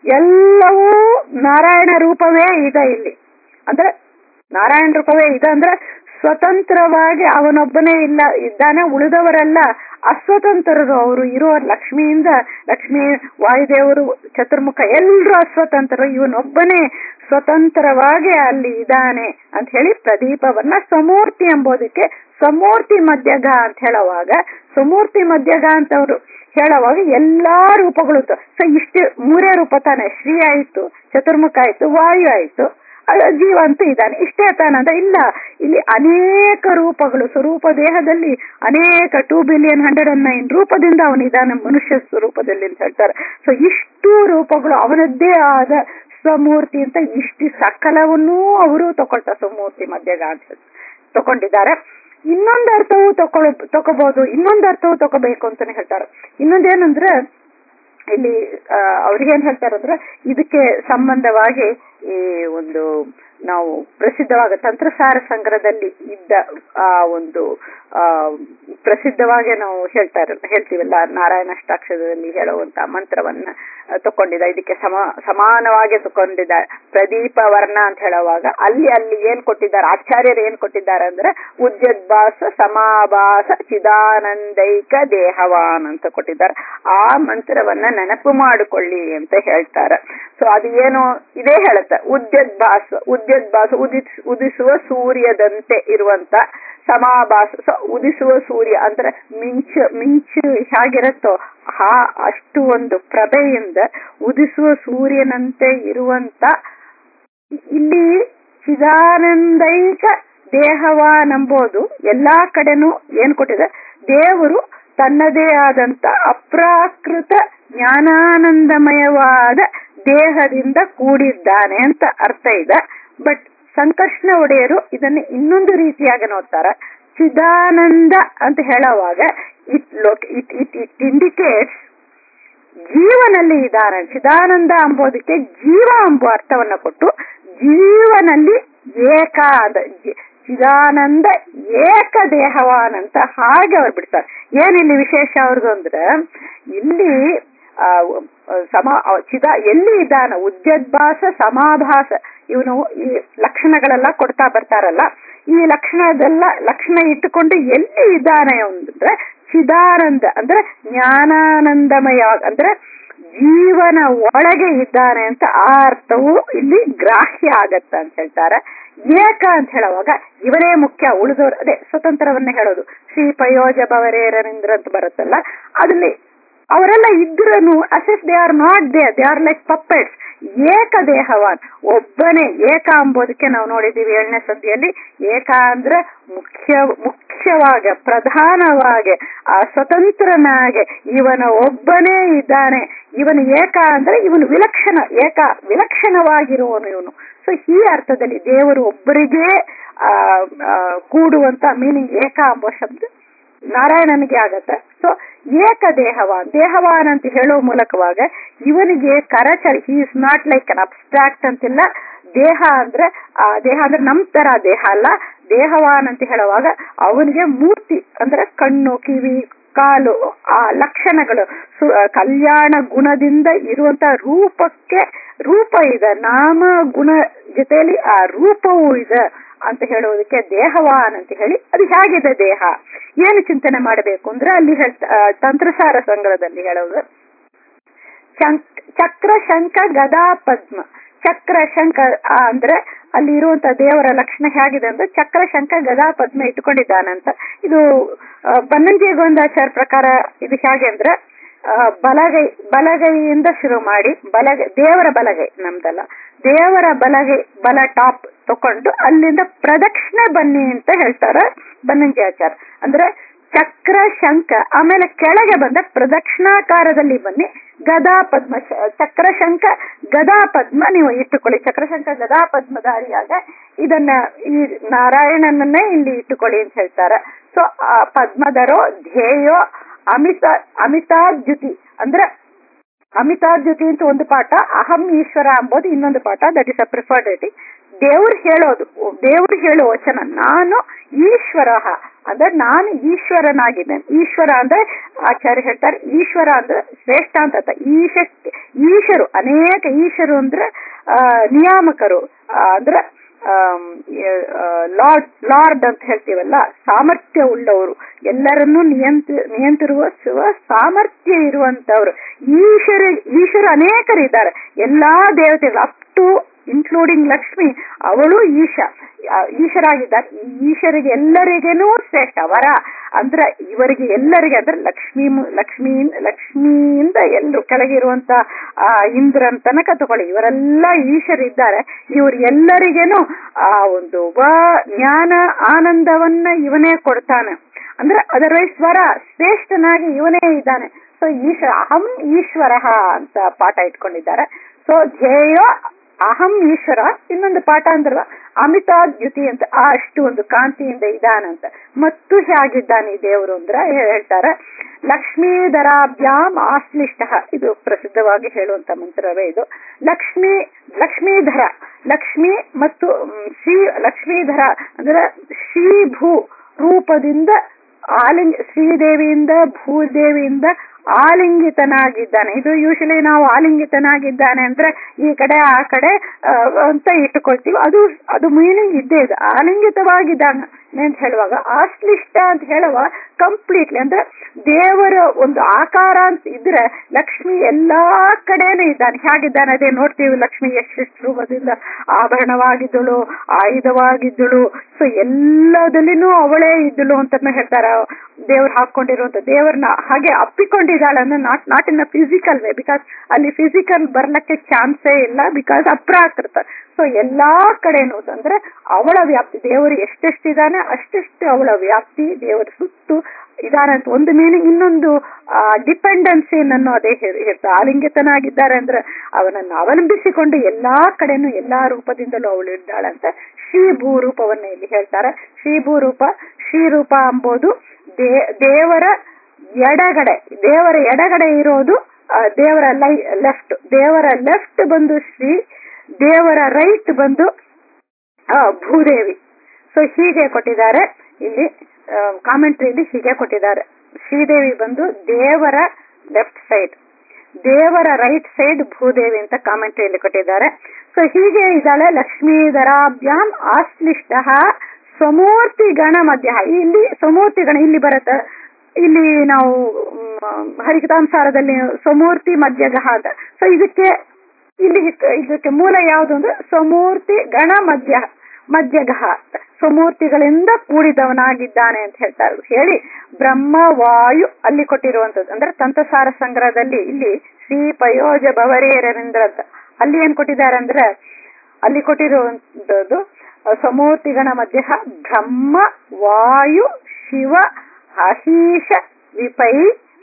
ಎಲ್ಲವೂ ನಾರಾಯಣ ರೂಪವೇ ಇದೆ ಇಲ್ಲಿ ಅಂದ್ರೆ ನಾರಾಯಣ ರೂಪವೇ ಇದೆ ಅಂದ್ರೆ ಸ್ವತಂತ್ರವಾಗಿ ಅವನೊಬ್ಬನೇ ಇಲ್ಲ ಇದ್ದಾನೆ ಉಳಿದವರೆಲ್ಲ ಅಸ್ವತಂತ್ರರು ಅವರು ಇರೋ ಲಕ್ಷ್ಮಿಯಿಂದ ಲಕ್ಷ್ಮಿ ವಾಯುದೇವರು ಚತುರ್ಮುಖ ಎಲ್ಲರೂ ಅಸ್ವತಂತ್ರರು ಇವನೊಬ್ಬನೇ ಸ್ವತಂತ್ರವಾಗಿ ಅಲ್ಲಿ ಇದ್ದಾನೆ ಅಂತ ಹೇಳಿ ಪ್ರದೀಪವನ್ನ ಸಮೂರ್ತಿ ಎಂಬುದಕ್ಕೆ ಸಮೂರ್ತಿ ಮಧ್ಯಗ ಅಂತ ಹೇಳುವಾಗ ಸಮೂರ್ತಿ ಮಧ್ಯಗ ಅಂತ ಅವರು ಹೇಳುವಾಗ ಎಲ್ಲಾ ರೂಪಗಳು ಸೊ ಇಷ್ಟು ಮೂರೇ ರೂಪ ತಾನೆ ಶ್ರೀ ಆಯ್ತು ಚತುರ್ಮುಖ ಆಯ್ತು ವಾಯು ಆಯ್ತು ಅಹ್ ಜೀವ ಅಂತ ಇದ್ದಾನೆ ಇಷ್ಟೇ ತಾನಂತ ಇಲ್ಲ ಇಲ್ಲಿ ಅನೇಕ ರೂಪಗಳು ಸ್ವರೂಪ ದೇಹದಲ್ಲಿ ಅನೇಕ two billion hundred and nine ರೂಪದಿಂದ ಅವನಿದ್ದಾನೆ ಮನುಷ್ಯ ಸ್ವರೂಪದಲ್ಲಿ ಅಂತ ಹೇಳ್ತಾರೆ ಸೊ ಇಷ್ಟು ರೂಪಗಳು ಅವನದ್ದೇ ಆದ ಸ್ವಮೂರ್ತಿ ಅಂತ ಇಷ್ಟು ಸಕಲವನ್ನೂ ಅವರು ತಗೊಳ್ತ ಸ್ವಮೂರ್ತಿ ಮಧ್ಯಗ ಅಂತ ಹೇಳಿ ತಕೊಂಡಿದ್ದಾರೆ ಇನ್ನೊಂದು ಅರ್ಥವೂ ತಗೊಳ್ ತಗೋಬಹುದು ಇನ್ನೊಂದು ಅರ್ಥವೂ ತಗೋಬೇಕು ಅಂತಾನೆ ಹೇಳ್ತಾರೆ ಇನ್ನೊಂದೇನಂದ್ರೆ ಇಲ್ಲಿ ಅವ್ರಿಗೇನ್ ಹೇಳ್ತಾರಂದ್ರೆ ಇದಕ್ಕೆ ಸಂಬಂಧವಾಗಿ ಈ ಒಂದು ನಾವು ಪ್ರಸಿದ್ಧವಾದ ತಂತ್ರಸಾರ ಸಂಗ್ರಹದಲ್ಲಿ ಇದ್ದ ಆ ಒಂದು ಆ ಪ್ರಸಿದ್ಧವಾಗಿ ನಾವು ಹೇಳ್ತಾರೆ ಹೇಳ್ತೀವಲ್ಲ ನಾರಾಯಣಾಷ್ಟಾಕ್ಷರದಲ್ಲಿ ಹೇಳುವಂತ ಮಂತ್ರವನ್ನ ತಕೊಂಡಿದ್ದ ಇದಕ್ಕೆ ಸಮ ಸಮಾನವಾಗಿ ತಕೊಂಡಿದ್ದ ಪ್ರದೀಪ ವರ್ಣ ಅಂತ ಹೇಳುವಾಗ ಅಲ್ಲಿ ಅಲ್ಲಿ ಏನ್ ಕೊಟ್ಟಿದ್ದಾರೆ ಆಚಾರ್ಯರು ಏನ್ ಕೊಟ್ಟಿದ್ದಾರೆ ಅಂದ್ರೆ ಉದ್ಯದ್ಭಾಸ ಸಮಾಭಾಸ ಚಿದಾನಂದೈಕ ದೇಹವಾನ್ ಅಂತ ಕೊಟ್ಟಿದ್ದಾರೆ ಆ ಮಂತ್ರವನ್ನ ನೆನಪು ಮಾಡಿಕೊಳ್ಳಿ ಅಂತ ಹೇಳ್ತಾರೆ ಸೊ ಅದು ಏನು ಇದೇ ಹೇಳುತ್ತೆ ಉದ್ಯದ್ಭಾಸ ಉದ್ಯದ್ಭಾಸ ಉದಿಸ್ ಉದಿಸುವ ಸೂರ್ಯದಂತೆ ಇರುವಂತ ಸಮಾಭಾಸ ಸೊ ಉದಿಸುವ ಸೂರ್ಯ ಅಂದ್ರೆ ಮಿಂಚು ಮಿಂಚು ಹೇಗಿರುತ್ತೋ ಆ ಅಷ್ಟು ಒಂದು ಪ್ರಭೆಯಿಂದ ಉದಿಸುವ ಸೂರ್ಯನಂತೆ ಇರುವಂತ ಇಲ್ಲಿ ಚಿದಾನಂದೈಕ ದೇಹವಾನಂಬೋದು ಎಲ್ಲಾ ಕಡೆನೂ ಏನ್ ಕೊಟ್ಟಿದೆ ದೇವರು ತನ್ನದೇ ಆದಂತ ಅಪ್ರಾಕೃತ ಜ್ಞಾನಾನಂದಮಯವಾದ ದೇಹದಿಂದ ಕೂಡಿದ್ದಾನೆ ಅಂತ ಅರ್ಥ ಇದೆ ಬಟ್ ಸಂಕರ್ಷಣ ಒಡೆಯರು ಇದನ್ನ ಇನ್ನೊಂದು ರೀತಿಯಾಗಿ ನೋಡ್ತಾರೆ ಚಿದಾನಂದ ಅಂತ ಹೇಳುವಾಗ it look it it it indicates ಜೀವನಲ್ಲಿ ಇದ್ದಾನೆ ಚಿದಾನಂದ ಅಂಬೋದಕ್ಕೆ ಜೀವ ಎಂಬ ಅರ್ಥವನ್ನ ಕೊಟ್ಟು ಜೀವನಲ್ಲಿ ಏಕ ಅದ ಜಿ- ಚಿದಾನಂದ ಏಕ ದೇಹವಾನಂತ ಹಾಗೆ ಅವ್ರು ಬಿಡ್ತಾರೆ ಏನಿಲ್ಲಿ ವಿಶೇಷ ಅವ್ರದ್ದು ಅಂದ್ರೆ ಇಲ್ಲಿ ಆ, ಸಮ ಆ, ಚಿದ ಎಲ್ಲಿ ಇದ್ದಾನ ಉದ್ಯದ್ಭಾಸ ಸಮಾಭಾಸ ಇವನು ಈ ಲಕ್ಷಣಗಳೆಲ್ಲ ಕೊಡ್ತಾ ಬರ್ತಾರಲ್ಲ ಈ ಲಕ್ಷಣದೆಲ್ಲ ಲಕ್ಷಣ ಇಟ್ಟುಕೊಂಡು ಎಲ್ಲಿ ಇದ್ದಾನೆ ಅಂದ್ರೆ ಚಿದಾನಂದ ಅಂದ್ರೆ ಜ್ಞಾನಾನಂದಮಯ ಅಂದ್ರೆ ಜೀವನ ಒಳಗೆ ಇದ್ದಾನೆ ಅಂತ ಆ ಅರ್ಥವು ಇಲ್ಲಿ ಗ್ರಾಹ್ಯ ಆಗತ್ತ ಅಂತ ಹೇಳ್ತಾರೆ ಏಕ ಅಂತ ಹೇಳುವಾಗ ಇವರೇ ಮುಖ್ಯ ಉಳಿದವರು ಅದೇ ಸ್ವತಂತ್ರವನ್ನ ಹೇಳೋದು ಶ್ರೀ ಪಯೋಜ ಭವರೇರನಿಂದ್ರ ಅಂತ ಬರುತ್ತಲ್ಲ ಅದಲ್ಲಿ ಅವರೆಲ್ಲ ಇದ್ರನು assess they are not they they are like puppets ಏಕ ದೇಹವಾನ್ ಒಬ್ಬನೇ ಏಕ ಅಂಬೋದಕ್ಕೆ ನಾವು ನೋಡಿದೀವಿ ಏಳನೇ ಸಂಧಿಯಲ್ಲಿ ಏಕ ಅಂದ್ರೆ ಮುಖ್ಯ ಮುಖ್ಯವಾಗಿ ಪ್ರಧಾನವಾಗಿ ಆ ಸ್ವತಂತ್ರನಾಗೆ ಇವನ ಒಬ್ಬನೇ ಇದ್ದಾನೆ ಇವನು ಏಕ ಅಂದ್ರೆ ಇವನು ವಿಲಕ್ಷಣ ಏಕ ವಿಲಕ್ಷಣವಾಗಿರುವನು ಇವನು ಸೊ ಈ ಅರ್ಥದಲ್ಲಿ ದೇವರು ಒಬ್ಬರಿಗೆ ಆ ಆ, ಕೂಡುವಂತ ಮೀನಿಂಗ್ ಏಕ ಎಂಬ ಶಬ್ದ ನಾರಾಯಣನಿಗೆ ಆಗತ್ತೆ ಸೊ ಏಕ ದೇಹವಾನ್ ದೇಹವಾನ್ ಅಂತ ಹೇಳೋ ಮೂಲಕವಾಗ ಇವನಿಗೆ ಕರಚರಿ he is not like an abstract ಅಂತಿಲ್ಲ ದೇಹ ಅಂದ್ರೆ ಆ ದೇಹ ಅಂದ್ರೆ ನಮ್ ತರ ದೇಹ ಅಲ್ಲ ದೇಹವಾನ್ ಅಂತ ಹೇಳುವಾಗ ಅವನಿಗೆ ಮೂರ್ತಿ ಅಂದ್ರೆ ಕಣ್ಣು ಕಿವಿ ಕಾಲು ಆ ಲಕ್ಷಣಗಳು ಸು- ಆ, ಕಲ್ಯಾಣ ಗುಣದಿಂದ ಇರುವಂತ ರೂಪಕ್ಕೆ ರೂಪ ಇದೆ ನಾಮ ಗುಣ ಜೊತೆಯಲ್ಲಿ ಆ ರೂಪವೂ ಇದೆ ಅಂತ ಹೇಳುವುದಕ್ಕೆ ದೇಹವಾನ್ ಅಂತ ಹೇಳಿ ಅದು ಹೇಗಿದೆ ದೇಹ ಏನು ಚಿಂತನೆ ಮಾಡಬೇಕು ಅಂದ್ರೆ ಅಲ್ಲಿ ಹೇಳ್ತಾ ಆ, ತಂತ್ರಸಾರ ಸಂಗ್ರಹದಲ್ಲಿ ಹೇಳೋದು ಶಂಕ್ ಚಕ್ರ ಶಂಕ ಗದಾ ಪದ್ಮ ಚಕ್ರ ಶಂಕ ಆ, ಅಂದ್ರೆ ಅಲ್ಲಿ ಇರುವಂತ ದೇವರ ಲಕ್ಷಣ ಹೇಗಿದೆ ಅಂದ್ರೆ ಚಕ್ರ ಶಂಕ ಗದಾ ಪದ್ಮ ಇಟ್ಕೊಂಡಿದ್ದಾನಂತ ಇದು ಆ, ಬನ್ನಂಜಿ ಗೋಂದಾಚಾರ್ ಪ್ರಕಾರ ಇದು ಹೇಗೆ ಅಂದ್ರೆ ಆ, ಬಲಗೈ ಬಲಗೈಯಿಂದ ಶುರು ಮಾಡಿ ಬಲಗೈ ದೇವರ ಬಲಗೈ ನಮ್ದಲ್ಲ ದೇವರ ಬಲಗೈ ಬಲ ಟಾಪ್ ತಕೊಂಡು ಅಲ್ಲಿಂದ ಪ್ರದಕ್ಷಿಣೆ ಬನ್ನಿ ಅಂತ ಹೇಳ್ತಾರೆ ಬನ್ನಂಜಿ ಆಚಾರ್ ಅಂದ್ರೆ ಚಕ್ರ ಶಂಕ ಆಮೇಲೆ ಕೆಳಗೆ ಬಂದ ಪ್ರದಕ್ಷಿಣಾಕಾರದಲ್ಲಿ ಬನ್ನಿ ಗದಾ ಪದ್ಮ ಶ- ಚಕ್ರ ಶಂಕ ಗದಾ ಪದ್ಮ ನೀವು ಇಟ್ಟುಕೊಳ್ಳಿ ಚಕ್ರಶಂಕ ಗದಾ ಪದ್ಮಧಾರಿಯಾಗ ಇದನ್ನ ಈ ನಾರಾಯಣನನ್ನೇ ಇಲ್ಲಿ ಇಟ್ಟುಕೊಳ್ಳಿ ಅಂತ ಹೇಳ್ತಾರೆ ಸೊ ಆ ಪದ್ಮಧರೋ ಧ್ಯೇಯೋ ಅಮಿತ ಅಮಿತಾದ್ಯುತಿ ಅಂದ್ರೆ ಅಮಿತಾದ್ಯುತಿ ಅಂತ ಒಂದು ಪಾಠ ಅಹಂ ಈಶ್ವರ ಅಂಬೋದು ಇನ್ನೊಂದು ಪಾಠ that is a preferred rating ದೇವ್ರು ಹೇಳೋದು ದೇವ್ರು ಹೇಳೋ ವಚನ ನಾನು ಈಶ್ವರ ಅಂದ್ರೆ ನಾನು ಈಶ್ವರನಾಗಿದ್ದೇನೆ ಈಶ್ವರ ಅಂದ್ರೆ ಆಚಾರ್ಯ ಹೇಳ್ತಾರೆ ಈಶ್ವರ ಅಂದ್ರೆ ಶ್ರೇಷ್ಠ ಅಂತ ಅರ್ಥ. ಈಶ ಈಶರು ಅನೇಕ ಈಶರು ಅಂದ್ರೆ ಆ, ನಿಯಾಮಕರು ಆ, ಅಂದ್ರೆ ಲಾರ್ಡ್ ಲಾರ್ಡ್ ಅಂತ ಹೇಳ್ತೀವಲ್ಲ ಸಾಮರ್ಥ್ಯ ಉಳ್ಳವರು ಎಲ್ಲರನ್ನೂ ನಿಯಂತ ನಿಯಂತ್ರಿಸುವ ಸಾಮರ್ಥ್ಯ ಇರುವಂತವ್ರು ಈಶ್ವರ ಈಶ್ವರ ಅನೇಕರಿದ್ದಾರೆ ಎಲ್ಲಾ ದೇವತೆಗಳು ಅಪ್ ಟು ಇನ್ಕ್ಲೂಡಿಂಗ್ ಲಕ್ಷ್ಮಿ ಅವಳು ಈಶ ಆ, ಈಶರಾಗಿದ್ದಾರೆ ಈ ಈಶರಿಗೆ ಎಲ್ಲರಿಗೇನೂ ಶ್ರೇಷ್ಠ ವರ ಅಂದ್ರೆ ಇವರಿಗೆ ಎಲ್ಲರಿಗೆ ಅಂದ್ರೆ ಲಕ್ಷ್ಮಿ ಮು- ಲಕ್ಷ್ಮಿ ಲಕ್ಷ್ಮಿಯಿಂದ ಎಲ್ಲರೂ ಕೆಳಗಿರುವಂತ ಆ ಇಂದ್ರನ್ ತನಕ ತಗೊಳ್ಳಿ ಇವರೆಲ್ಲ ಈಶರಿದ್ದಾರೆ ಇವ್ರಿಗೆಲ್ಲರಿಗೇನು ಆ ಒಂದು ವ ಜ್ಞಾನ ಆನಂದವನ್ನ ಇವನೇ ಕೊಡ್ತಾನೆ ಅಂದ್ರೆ ಅದರ್ವೈಸ್ ವರ ಶ್ರೇಷ್ಠನಾಗಿ ಇವನೇ ಇದ್ದಾನೆ ಸೊ ಈಶ್ವರ ಅಹಂ ಈಶ್ವರ ಅಂತ ಪಾಠ ಇಟ್ಕೊಂಡಿದ್ದಾರೆ ಸೊ ಧ್ಯೇಯೋ ಅಹಂ ಈಶ್ವರ ಇನ್ನೊಂದು ಪಾಠ ಅಂದ್ರ ಅಮಿತಾದ್ಯುತಿ ಅಂತ ಆ ಅಷ್ಟು ಒಂದು ಕಾಂತಿಯಿಂದ ಇದಾನಂತ ಮತ್ತು ಹೇಗಿದ್ದಾನೆ ಈ ದೇವರು ಅಂದ್ರೆ ಹೇಳ್ತಾರೆ ಲಕ್ಷ್ಮೀಧರಾಭ್ಯಾಮ್ ಆಶ್ಲಿಷ್ಟ ಇದು ಪ್ರಸಿದ್ಧವಾಗಿ ಹೇಳುವಂತ ಮಂತ್ರವೇ ಇದು ಲಕ್ಷ್ಮೀ ಲಕ್ಷ್ಮೀಧರ ಲಕ್ಷ್ಮಿ ಮತ್ತು ಮ್, ಶ್ರೀ ಲಕ್ಷ್ಮೀಧರ ಅಂದ್ರೆ ಶ್ರೀ ಭೂ ರೂಪದಿಂದ ಆಲಿಂಗ ಶ್ರೀದೇವಿಯಿಂದ ಭೂದೇವಿಯಿಂದ ಆಲಿಂಗಿತನಾಗಿದ್ದಾನೆ ಇದು ಯೂಶಲಿ ನಾವು ಆಲಿಂಗಿತನಾಗಿದ್ದಾನೆ ಅಂದ್ರೆ ಈ ಕಡೆ ಆ ಕಡೆ ಆ, ಅಂತ ಇಟ್ಟುಕೊಳ್ತೀವಿ ಅದು ಅದು ಮೀನಿಂಗ್ ಇದ್ದೇ ಇದೆ ಆಲಿಂಗಿತವಾಗಿದ್ದಾನೆ ಅಂತ ಹೇಳುವಾಗ ಆಶ್ಲಿಷ್ಟ ಅಂತ ಹೇಳುವ ಕಂಪ್ಲೀಟ್ಲಿ ಅಂದ್ರೆ ದೇವರ ಒಂದು ಆಕಾರ ಅಂತ ಇದ್ರೆ ಲಕ್ಷ್ಮಿ ಎಲ್ಲಾ ಕಡೆನೂ ಇದ್ದಾನೆ ಹೇಗಿದ್ದಾನೆ ಅದೇ ನೋಡ್ತೀವಿ ಲಕ್ಷ್ಮಿ ಎಷ್ಟೆಷ್ಟು ರೂಪದಿಂದ ಆಭರಣವಾಗಿದ್ದಳು ಆಯುಧವಾಗಿದ್ದಳು ಸೊ ಎಲ್ಲದಲ್ಲಿನೂ ಅವಳೇ ಇದ್ದಳು ಅಂತ ಹೇಳ್ತಾರ ದೇವ್ರು ಹಾಕೊಂಡಿರುವಂತ ದೇವ್ರನ್ನ ಹಾಗೆ ಅಪ್ಪಿಕೊಂಡಿದ್ದಾಳೆ ಅಂದ್ರೆ not not in a physical way because ಅಲ್ಲಿ ಫಿಸಿಕಲ್ ಬರ್ಲಕ್ಕೆ ಚಾನ್ಸೇ ಇಲ್ಲ ಬಿಕಾಸ್ ಅಪ್ರಾಕೃತ ಸೊ ಎಲ್ಲಾ ಕಡೆನೂ ಅಂದ್ರೆ ಅವಳ ವ್ಯಾಪ್ತಿ ದೇವರು ಎಷ್ಟೆಷ್ಟಿದ್ದಾನೆ ಅಷ್ಟೆಷ್ಟು ಅವಳ ವ್ಯಾಪ್ತಿ ದೇವರ ಸುತ್ತು ಇದಾರೆ ಅಂತ ಒಂದು ಮೀನಿಂಗ್ ಇನ್ನೊಂದು ಡಿಪೆಂಡೆನ್ಸಿ ಅನ್ನೋದೇ ಹೇಳ್ತಾ ಆಲಿಂಗಿತನಾಗಿದ್ದಾರೆ ಅಂದ್ರೆ ಅವನನ್ನು ಅವಲಂಬಿಸಿಕೊಂಡು ಎಲ್ಲಾ ಕಡೆನೂ ಎಲ್ಲಾ ರೂಪದಿಂದಲೂ ಅವಳು ಇದ್ದಾಳಂತ ಶ್ರೀ ಭೂರೂಪವನ್ನ ಇಲ್ಲಿ ಹೇಳ್ತಾರೆ ಶ್ರೀ ಭೂರೂಪ ಶ್ರೀರೂಪ ಎಂಬುದು ದೇ ದೇವರ ಎಡಗಡೆ ದೇವರ ಎಡಗಡೆ ಇರೋದು ದೇವರ ಲೈ ಲೆಫ್ಟ್ ದೇವರ ಲೆಫ್ಟ್ ಬಂದು ಶ್ರೀ ದೇವರ ರೈಟ್ ಬಂದು ಭೂದೇವಿ ಸೊ ಹೀಗೆ ಕೊಟ್ಟಿದ್ದಾರೆ ಇಲ್ಲಿ ಕಾಮೆಂಟ್ರಿಯಲ್ಲಿ ಹೀಗೆ ಕೊಟ್ಟಿದ್ದಾರೆ ಶ್ರೀದೇವಿ ಬಂದು ದೇವರ ಲೆಫ್ಟ್ ಸೈಡ್ ದೇವರ ರೈಟ್ ಸೈಡ್ ಭೂದೇವಿ ಅಂತ ಕಾಮೆಂಟ್ರಿಯಲ್ಲಿ ಕೊಟ್ಟಿದ್ದಾರೆ ಸೊ ಹೀಗೆ ಇದ್ದಾಳೆ ಲಕ್ಷ್ಮೀಧರಾಭ್ಯಾಂ ಆಶ್ಲಿಷ್ಟ ಸ್ವಮೂರ್ತಿ ಗಣ ಮಧ್ಯ ಇಲ್ಲಿ ಸ್ವಮೂರ್ತಿ ಗಣ ಇಲ್ಲಿ ಬರುತ್ತೆ ಇಲ್ಲಿ ನಾವು ಹರಿಕತಾಂಸಾರದಲ್ಲಿ ಸ್ವಮೂರ್ತಿ ಮಧ್ಯಗಹ ಅಂತ ಸೊ ಇದಕ್ಕೆ ಇಲ್ಲಿ ಇದಕ್ಕೆ ಮೂಲ ಯಾವುದು ಅಂದ್ರೆ ಸ್ವಮೂರ್ತಿ ಗಣ ಮಧ್ಯ ಮಧ್ಯಗಹ ಸ್ವಮೂರ್ತಿಗಳಿಂದ ಕೂಡಿದವನಾಗಿದ್ದಾನೆ ಅಂತ ಹೇಳ್ತಾರೆ ಹೇಳಿ ಬ್ರಹ್ಮ ವಾಯು ಅಲ್ಲಿ ಕೊಟ್ಟಿರುವಂತದ್ದು ಅಂದ್ರೆ ತಂತ್ರಸಾರ ಸಂಗ್ರಹದಲ್ಲಿ ಇಲ್ಲಿ ಶ್ರೀ ಪಯೋಜ ಭವರೇರವಿಂದ್ರ ಅಂತ ಅಲ್ಲಿ ಏನ್ ಕೊಟ್ಟಿದ್ದಾರೆ ಅಂದ್ರೆ ಅಲ್ಲಿ ಕೊಟ್ಟಿರುವಂತದ್ದು ಸಮೂರ್ತಿಗಣ ಮಧ್ಯ ಬ್ರಹ್ಮ ವಾಯು ಶಿವ ಅಹೀಶ ವಿಪೈ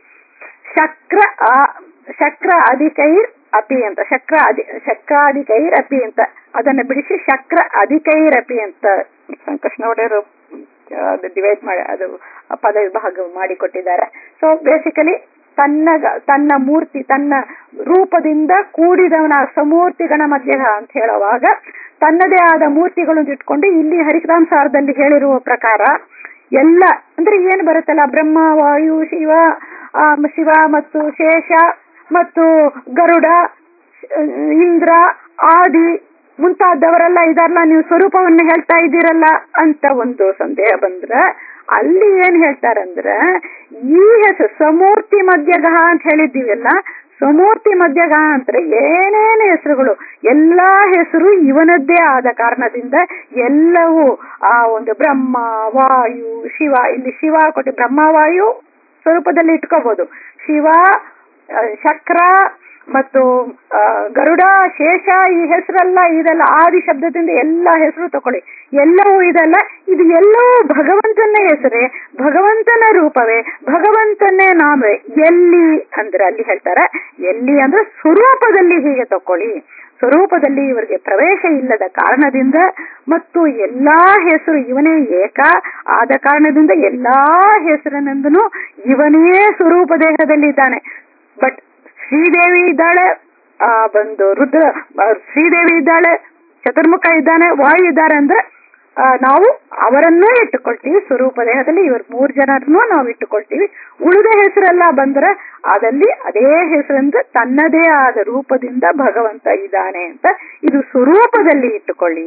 ಶಕ್ರ ಶಕ್ರ ಅಧಿಕೈರ್ ಅಪಿ ಅಂತ ಶಕ್ರ ಅಧಿ ಶಕ್ರಾಧಿಕೈರ್ ಅಪಿ ಅಂತ ಅದನ್ನ ಬಿಡಿಸಿ ಶಕ್ರ ಅಧಿಕೈರ್ ಅಪಿ ಅಂತ ಸಂಕೃಷ್ಣ ಒಡೆಯರು ಡಿವೈಡ್ ಮಾಡಿ ಅದು ಪದ ವಿಭಾಗ ಮಾಡಿಕೊಟ್ಟಿದ್ದಾರೆ ಸೊ ಬೇಸಿಕಲಿ ತನ್ನ ತನ್ನ ಮೂರ್ತಿ ತನ್ನ ರೂಪದಿಂದ ಕೂಡಿದವನ ಸಮೂರ್ತಿಗಣ ಮಧ್ಯ ಅಂತ ಹೇಳುವಾಗ ತನ್ನದೇ ಆದ ಮೂರ್ತಿಗಳನ್ನು ಇಟ್ಕೊಂಡು ಇಲ್ಲಿ ಹರಿಕರಾಂಸಾರದಲ್ಲಿ ಹೇಳಿರುವ ಪ್ರಕಾರ ಎಲ್ಲ ಅಂದ್ರೆ ಏನು ಬರುತ್ತಲ್ಲ ಬ್ರಹ್ಮ ವಾಯು ಶಿವ ಶಿವ ಮತ್ತು ಶೇಷ ಮತ್ತು ಗರುಡ ಇಂದ್ರ ಆದಿ ಮುಂತಾದವರೆಲ್ಲ ಇದಾರಲ್ಲ ನೀವು ಸ್ವರೂಪವನ್ನು ಹೇಳ್ತಾ ಇದ್ದೀರಲ್ಲ ಅಂತ ಒಂದು ಸಂದೇಹ ಬಂದ್ರೆ ಅಲ್ಲಿ ಏನ್ ಹೇಳ್ತಾರಂದ್ರೆ ಈ ಹೆಸರು ಸಮೂರ್ತಿ ಮಧ್ಯಗಹ ಅಂತ ಹೇಳಿದ್ದೀವಲ್ಲ ಸಮೂರ್ತಿ ಮಧ್ಯಗಹ ಅಂದ್ರೆ ಏನೇನು ಹೆಸರುಗಳು ಎಲ್ಲಾ ಹೆಸರು ಇವನದ್ದೇ ಆದ ಕಾರಣದಿಂದ ಎಲ್ಲವೂ ಆ ಒಂದು ಬ್ರಹ್ಮ ವಾಯು ಶಿವ ಇಲ್ಲಿ ಶಿವ ಕೊಟ್ಟು ಬ್ರಹ್ಮ ವಾಯು ಸ್ವರೂಪದಲ್ಲಿ ಇಟ್ಕೋಬಹುದು ಶಿವ ಶಕ್ರ ಮತ್ತು ಗರುಡ ಶೇಷ ಈ ಹೆಸರೆಲ್ಲ ಇದೆಲ್ಲ ಆದಿ ಶಬ್ದದಿಂದ ಎಲ್ಲ ಹೆಸರು ತಕೊಳ್ಳಿ ಎಲ್ಲವೂ ಇದೆಲ್ಲ ಇದು ಎಲ್ಲವೂ ಭಗವಂತನ ಹೆಸರೇ ಭಗವಂತನ ರೂಪವೇ ಭಗವಂತನೇ ನಾಮವೇ ಎಲ್ಲಿ ಅಂದ್ರೆ ಅಲ್ಲಿ ಹೇಳ್ತಾರೆ ಎಲ್ಲಿ ಅಂದ್ರೆ ಸ್ವರೂಪದಲ್ಲಿ ಹೀಗೆ ತಕೊಳ್ಳಿ ಸ್ವರೂಪದಲ್ಲಿ ಇವರಿಗೆ ಪ್ರವೇಶ ಇಲ್ಲದ ಕಾರಣದಿಂದ ಮತ್ತು ಎಲ್ಲಾ ಹೆಸರು ಇವನೇ ಏಕ ಆದ ಕಾರಣದಿಂದ ಎಲ್ಲಾ ಹೆಸರಿನಿಂದನೂ ಇವನೇ ಸ್ವರೂಪ ದೇಹದಲ್ಲಿ ಬಟ್ ಶ್ರೀದೇವಿ ಇದ್ದಾಳೆ ಆ ಬಂದು ರುದ್ರ ಶ್ರೀದೇವಿ ಇದ್ದಾಳೆ ಚತುರ್ಮುಖ ಇದ್ದಾನೆ ವಾಯು ಇದ್ದಾರೆ ಅಂದ್ರೆ ನಾವು ಅವರನ್ನೂ ಇಟ್ಟುಕೊಳ್ತೀವಿ ಸ್ವರೂಪ ದೇಹದಲ್ಲಿ ಇವರು ಮೂರ್ ಜನರನ್ನೂ ನಾವು ಇಟ್ಟುಕೊಳ್ತೀವಿ ಉಳಿದ ಹೆಸರೆಲ್ಲ ಬಂದ್ರೆ ಅದಲ್ಲಿ ಅದೇ ಹೆಸರಿಂದ ತನ್ನದೇ ಆದ ರೂಪದಿಂದ ಭಗವಂತ ಇದ್ದಾನೆ ಅಂತ ಇದು ಸ್ವರೂಪದಲ್ಲಿ ಇಟ್ಟುಕೊಳ್ಳಿ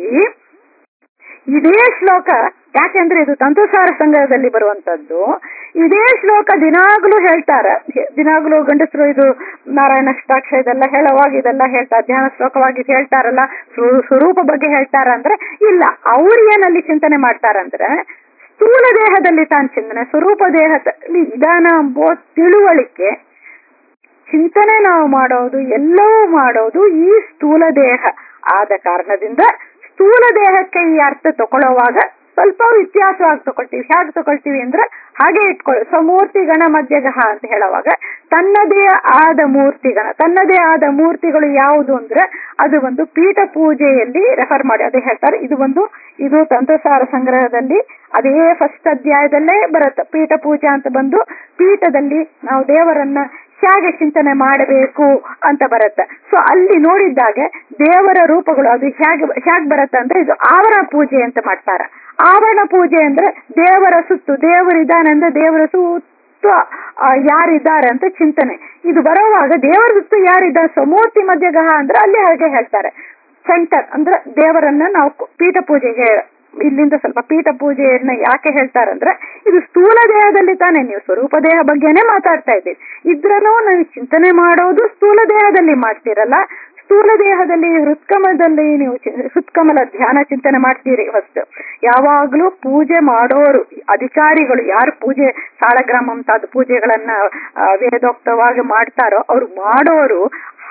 ಇದೇ ಶ್ಲೋಕ ಯಾಕೆಂದ್ರೆ ಇದು ತಂತ್ರಸಾರ ಸಂಗ್ರಹದಲ್ಲಿ ಬರುವಂತದ್ದು ಇದೇ ಶ್ಲೋಕ ದಿನಾಗ್ಲೂ ಹೇಳ್ತಾರೆ ದಿನಾಗ್ಲೂ ಗಂಡಸರು ಇದು ನಾರಾಯಣ ಅಷ್ಟಾಕ್ಷ ಇದೆಲ್ಲ ಹೇಳುವಾಗ ಇದೆಲ್ಲ ಹೇಳ್ತಾ ಧ್ಯಾನ ಶ್ಲೋಕವಾಗಿ ಹೇಳ್ತಾರಲ್ಲ ಸ್ವರೂಪ ಬಗ್ಗೆ ಹೇಳ್ತಾರ ಅಂದ್ರೆ ಇಲ್ಲ ಅವ್ರು ಏನಲ್ಲಿ ಚಿಂತನೆ ಮಾಡ್ತಾರಂದ್ರೆ ಸ್ಥೂಲ ದೇಹದಲ್ಲಿ ತಾನು ಚಿಂತನೆ ಸ್ವರೂಪ ದೇಹದಲ್ಲಿ ಇದಾನ ಎಂಬೋ ತಿಳುವಳಿಕೆ ಚಿಂತನೆ ನಾವು ಮಾಡೋದು ಎಲ್ಲವೂ ಮಾಡೋದು ಈ ಸ್ಥೂಲ ದೇಹ ಆದ ಕಾರಣದಿಂದ ಸ್ಥೂಲ ದೇಹಕ್ಕೆ ಈ ಅರ್ಥ ತಗೊಳ್ಳುವಾಗ ಸ್ವಲ್ಪ ವ್ಯತ್ಯಾಸವಾಗಿ ತಗೊಳ್ತೀವಿ ಹೇಗೆ ತಗೊಳ್ತೀವಿ ಅಂದ್ರೆ ಹಾಗೆ ಇಟ್ಕೊಳ್ಳಿ ಸಮೂರ್ತಿ ಗಣ ಮಧ್ಯಗಹ ಅಂತ ಹೇಳುವಾಗ ತನ್ನದೇ ಆದ ಮೂರ್ತಿಗಣ ತನ್ನದೇ ಆದ ಮೂರ್ತಿಗಳು ಯಾವುದು ಅಂದ್ರೆ ಅದು ಒಂದು ಪೀಠ ಪೂಜೆಯಲ್ಲಿ ರೆಫರ್ ಮಾಡಿ ಅದೇ ಹೇಳ್ತಾರೆ ಇದು ಒಂದು ಇದು ತಂತ್ರಸಾರ ಸಂಗ್ರಹದಲ್ಲಿ ಅದೇ ಫಸ್ಟ್ ಅಧ್ಯಾಯದಲ್ಲೇ ಬರುತ್ತೆ ಪೀಠ ಪೂಜೆ ಅಂತ ಬಂದು ಪೀಠದಲ್ಲಿ ನಾವು ದೇವರನ್ನ ಹೇಗೆ ಚಿಂತನೆ ಮಾಡಬೇಕು ಅಂತ ಬರುತ್ತೆ ಸೊ ಅಲ್ಲಿ ನೋಡಿದ್ದಾಗೆ ದೇವರ ರೂಪಗಳು ಅದು ಹೇಗೆ ಹೇಗೆ ಬರುತ್ತೆ ಅಂದ್ರೆ ಇದು ಆವರಣ ಪೂಜೆ ಅಂತ ಮಾಡ್ತಾರ ಆವರಣ ಪೂಜೆ ಅಂದ್ರೆ ದೇವರ ಸುತ್ತು ದೇವರಿದ್ದಾನೆ ಅಂದ್ರೆ ದೇವರ ಸುತ್ತು ಯಾರಿದ್ದಾರೆ ಅಂತ ಚಿಂತನೆ ಇದು ಬರುವಾಗ ದೇವರ ಸುತ್ತು ಯಾರಿದ್ದಾರೆ ಸಮೂರ್ತಿ ಮಧ್ಯಗಹ ಅಂದ್ರೆ ಅಲ್ಲಿ ಹಾಗೆ ಹೇಳ್ತಾರೆ ಸೆಂಟರ್ ಅಂದ್ರೆ ದೇವರನ್ನ ನಾವು ಪೀಠ ಪೂಜೆಗೆ ಇಲ್ಲಿಂದ ಸ್ವಲ್ಪ ಪೀಠ ಪೂಜೆಯನ್ನ ಯಾಕೆ ಹೇಳ್ತಾರಂದ್ರೆ ಇದು ಸ್ಥೂಲ ದೇಹದಲ್ಲಿ ತಾನೇ ನೀವು ಸ್ವರೂಪ ದೇಹ ಬಗ್ಗೆನೇ ಮಾತಾಡ್ತಾ ಇದ್ದೀವಿ ಇದ್ರನೂ ನಾವು ಚಿಂತನೆ ಮಾಡೋದು ಸ್ಥೂಲ ದೇಹದಲ್ಲಿ ಮಾಡ್ತೀರಲ್ಲ ಸ್ಥೂಲ ದೇಹದಲ್ಲಿ ಹೃತ್ಕಮದಲ್ಲಿ ನೀವು ಹೃತ್ಕಮಲ ಧ್ಯಾನ ಚಿಂತನೆ ಮಾಡ್ತೀರಿ ಫಸ್ಟ್ ಯಾವಾಗ್ಲೂ ಪೂಜೆ ಮಾಡೋರು ಅಧಿಕಾರಿಗಳು ಯಾರು ಪೂಜೆ ಸಾಳಗ್ರಾಮ ಮುಂತಾದ ಪೂಜೆಗಳನ್ನ ವೇದೋಕ್ತವಾಗಿ ಮಾಡ್ತಾರೋ ಅವ್ರು ಮಾಡೋರು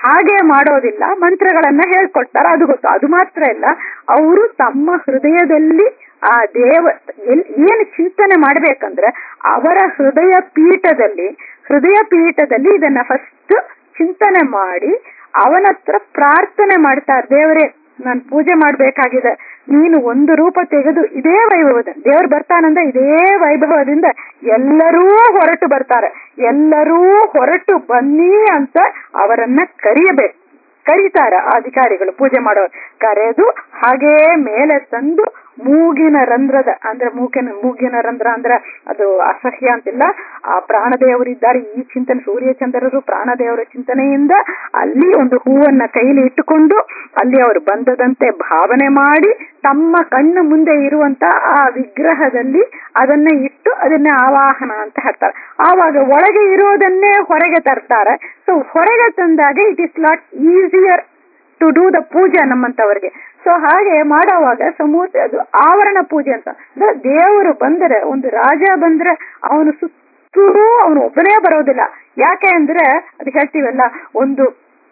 ಹಾಗೆ ಮಾಡೋದಿಲ್ಲ ಮಂತ್ರಗಳನ್ನ ಹೇಳ್ಕೊಡ್ತಾರೆ ಅದು ಗೊತ್ತು ಅದು ಮಾತ್ರ ಇಲ್ಲ ಅವರು ತಮ್ಮ ಹೃದಯದಲ್ಲಿ ಆ ದೇವ ಎಲ್- ಏನು ಚಿಂತನೆ ಮಾಡ್ಬೇಕಂದ್ರೆ ಅವರ ಹೃದಯ ಪೀಠದಲ್ಲಿ ಹೃದಯ ಪೀಠದಲ್ಲಿ ಇದನ್ನ ಫಸ್ಟ್ ಚಿಂತನೆ ಮಾಡಿ ಅವನ ಹತ್ರ ಪ್ರಾರ್ಥನೆ ಮಾಡ್ತಾರೆ ದೇವರೇ ನಾನು ಪೂಜೆ ಮಾಡ್ಬೇಕಾಗಿದೆ ನೀನು ಒಂದು ರೂಪ ತೆಗೆದು ಇದೇ ವೈಭವದ ದೇವ್ರು ಬರ್ತಾನಂದ ಇದೇ ವೈಭವದಿಂದ ಎಲ್ಲರೂ ಹೊರಟು ಬರ್ತಾರೆ ಎಲ್ಲರೂ ಹೊರಟು ಬನ್ನಿ ಅಂತ ಅವರನ್ನ ಕರೆಯಬೇಕು ಕರೀತಾರ ಆ ಅಧಿಕಾರಿಗಳು ಪೂಜೆ ಮಾಡೋರು ಕರೆದು ಹಾಗೇ ಮೇಲೆ ತಂದು ಮೂಗಿನ ರಂಧ್ರದ ಅಂದ್ರೆ ಮೂಗಿನ ಮೂಗಿನ ರಂಧ್ರ ಅಂದ್ರೆ ಅದು ಅಸಹ್ಯ ಅಂತಿಲ್ಲ ಆ ಪ್ರಾಣದೇವರಿದ್ದಾರೆ ಈ ಚಿಂತನೆ ಸೂರ್ಯಚಂದ್ರರು ಪ್ರಾಣದೇವರ ಚಿಂತನೆಯಿಂದ ಅಲ್ಲಿ ಒಂದು ಹೂವನ್ನ ಕೈಲಿ ಇಟ್ಟುಕೊಂಡು ಅಲ್ಲಿ ಅವರು ಬಂದದಂತೆ ಭಾವನೆ ಮಾಡಿ ತಮ್ಮ ಕಣ್ಣು ಮುಂದೆ ಇರುವಂತ ಆ ವಿಗ್ರಹದಲ್ಲಿ ಅದನ್ನ ಇಟ್ಟು ಅದನ್ನ ಆವಾಹನ ಅಂತ ಹೇಳ್ತಾರೆ ಆವಾಗ ಒಳಗೆ ಇರೋದನ್ನೇ ಹೊರಗೆ ತರ್ತಾರೆ ಸೊ ಹೊರಗೆ ತಂದಾಗ it is not easier to do the puja ನಮ್ಮಂತವರಿಗೆ ಸೊ ಹಾಗೆ ಮಾಡೋವಾಗ ಸಮೂಹ ಅದು ಆವರಣ ಪೂಜೆ ಅಂತ ಅಂದ್ರೆ ದೇವರು ಬಂದರೆ ಒಂದು ರಾಜ ಬಂದ್ರೆ ಅವನು ಸುತ್ತೂ ಅವನು ಒಬ್ಬನೇ ಬರೋದಿಲ್ಲ ಯಾಕೆ ಅಂದ್ರೆ ಅದು ಹೇಳ್ತೀವಲ್ಲ ಒಂದು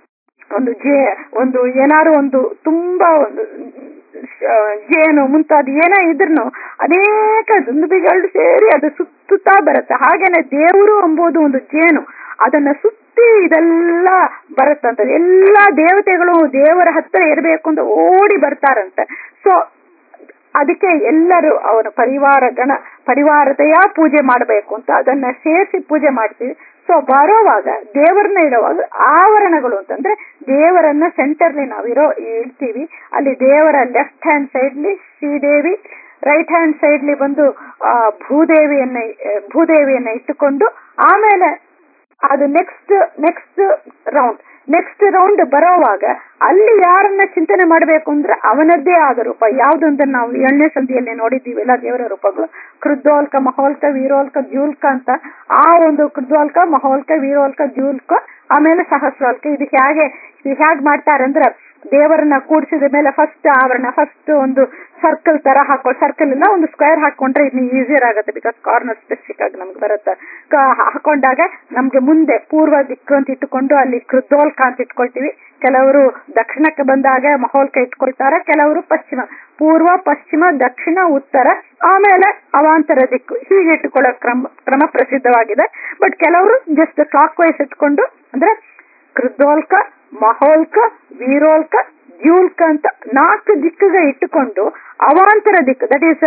ಒಂದು ಜೇ ಒಂದು ಏನಾದ್ರು ಒಂದು ತುಂಬಾ ಒಂದು ಆ, ಜೇನು ಮುಂತಾದ ಏನೇ ಇದ್ರೂ ಅನೇಕ ದುಂದುಬಿಗಳು ಸೇರಿ ಅದು ಸುತ್ತುತ್ತಾ ಬರುತ್ತೆ ಹಾಗೇನೆ ದೇವರು ಎಂಬುದು ಒಂದು ಜೇನು ಅದನ್ನ ಸುತ್ತಿ ಇದೆಲ್ಲ ಬರುತ್ತಂತ ಎಲ್ಲಾ ದೇವತೆಗಳು ದೇವರ ಹತ್ರ ಇರಬೇಕು ಅಂತ ಓಡಿ ಬರ್ತಾರಂತೆ ಸೊ ಅದಕ್ಕೆ ಎಲ್ಲರೂ ಅವನ ಪರಿವಾರ ಗಣ ಪರಿವಾರತೆಯ ಪೂಜೆ ಮಾಡಬೇಕು ಅಂತ ಅದನ್ನ ಸೇರಿಸಿ ಪೂಜೆ ಮಾಡ್ತೀವಿ ಸೊ ಬರೋವಾಗ ದೇವರನ್ನ ಇಡುವಾಗ ಆವರಣಗಳು ಅಂತಂದ್ರೆ ದೇವರನ್ನ ಸೆಂಟರ್ಲಿ ನಾವಿರೋ ಇಡ್ತೀವಿ ಅಲ್ಲಿ ದೇವರ ಲೆಫ್ಟ್ ಹ್ಯಾಂಡ್ ಸೈಡ್ಲಿ ಶ್ರೀದೇವಿ ರೈಟ್ ಹ್ಯಾಂಡ್ ಸೈಡ್ಲಿ ಬಂದು ಆ ಭೂದೇವಿಯನ್ನ ಆ, ಭೂದೇವಿಯನ್ನ ಇಟ್ಟುಕೊಂಡು ಆಮೇಲೆ ಅದು next next round next round ಬರೋವಾಗ ಅಲ್ಲಿ ಯಾರನ್ನ ಚಿಂತನೆ ಮಾಡಬೇಕು ಅಂದ್ರೆ ಅವನದ್ದೇ ಆದ ರೂಪ ಯಾವ್ದು ಅಂತ ನಾವು ಏಳನೇ ಸಂಧಿಯಲ್ಲಿ ನೋಡಿದ್ದೀವಿಲ್ಲ ದೇವರ ರೂಪಗಳು ಕೃದ್ದೋಲ್ಕ ಮಹೋಲ್ಕ ವೀರೋಲ್ಕ ದ್ಯೂಲ್ಕ ಅಂತ ಆ ಒಂದು ಕೃದ್ದೋಲ್ಕ ಮಹೋಲ್ಕ ವೀರೋಲ್ಕ ದ್ಯೂಲ್ಕ ಆಮೇಲೆ ಸಹಸ್ರೋಲ್ಕ ಇದು ಹೇಗೆ ಇದು ಹೇಗ್ ಮಾಡ್ತಾರೆ ಅಂದ್ರೆ ದೇವರನ್ನ ಕೂಡಿಸಿದ ಮೇಲೆ ಫಸ್ಟ್ ಆವರಣ ಫಸ್ಟ್ ಒಂದು ಸರ್ಕಲ್ ತರ ಹಾಕೋ ಸರ್ಕಲ್ ಇಲ್ಲ ಒಂದು ಸ್ಕ್ವೇರ್ ಹಾಕೊಂಡ್ರೆ ಇನ್ನು ಈಸಿಯರ್ ಆಗುತ್ತೆ ಬಿಕಾಸ್ ಕಾರ್ನರ್ ಸ್ಪೆಸಿಫಿಕ್ ಆಗಿ ನಮ್ಗೆ ಬರುತ್ತೆ ಕ- ಹಾಕೊಂಡಾಗ ನಮ್ಗೆ ಮುಂದೆ ಪೂರ್ವ ದಿಕ್ಕು ಅಂತ ಇಟ್ಟುಕೊಂಡು ಅಲ್ಲಿ ಕೃದ್ದೋಲ್ಕ ಅಂತ ಇಟ್ಕೊಳ್ತೀವಿ ಕೆಲವರು ದಕ್ಷಿಣಕ್ಕೆ ಬಂದಾಗ ಮಹೋಲ್ಕ ಇಟ್ಕೊಳ್ತಾರೆ ಕೆಲವರು ಪಶ್ಚಿಮ ಪೂರ್ವ ಪಶ್ಚಿಮ ದಕ್ಷಿಣ ಉತ್ತರ ಆಮೇಲೆ ಅವಾಂತರ ದಿಕ್ಕು ಹೀಗೆ ಇಟ್ಟುಕೊಳ್ಳೋ ಕ್ರಮ ಕ್ರಮ ಪ್ರಸಿದ್ಧವಾಗಿದೆ ಬಟ್ ಕೆಲವರು ಜಸ್ಟ್ ಕ್ಲಾಕ್ ವೈಸ್ ಇಟ್ಕೊಂಡು ಅಂದ್ರೆ ಕೃದ್ದೋಲ್ಕ ಮಹೋಲ್ಕ ವೀರೋಲ್ಕ ದ್ಯೂಲ್ಕ ಅಂತ ನಾಲ್ಕು ದಿಕ್ಕುಗೆ ಇಟ್ಟುಕೊಂಡು ಅವಾಂತರ ದಿಕ್ಕು that is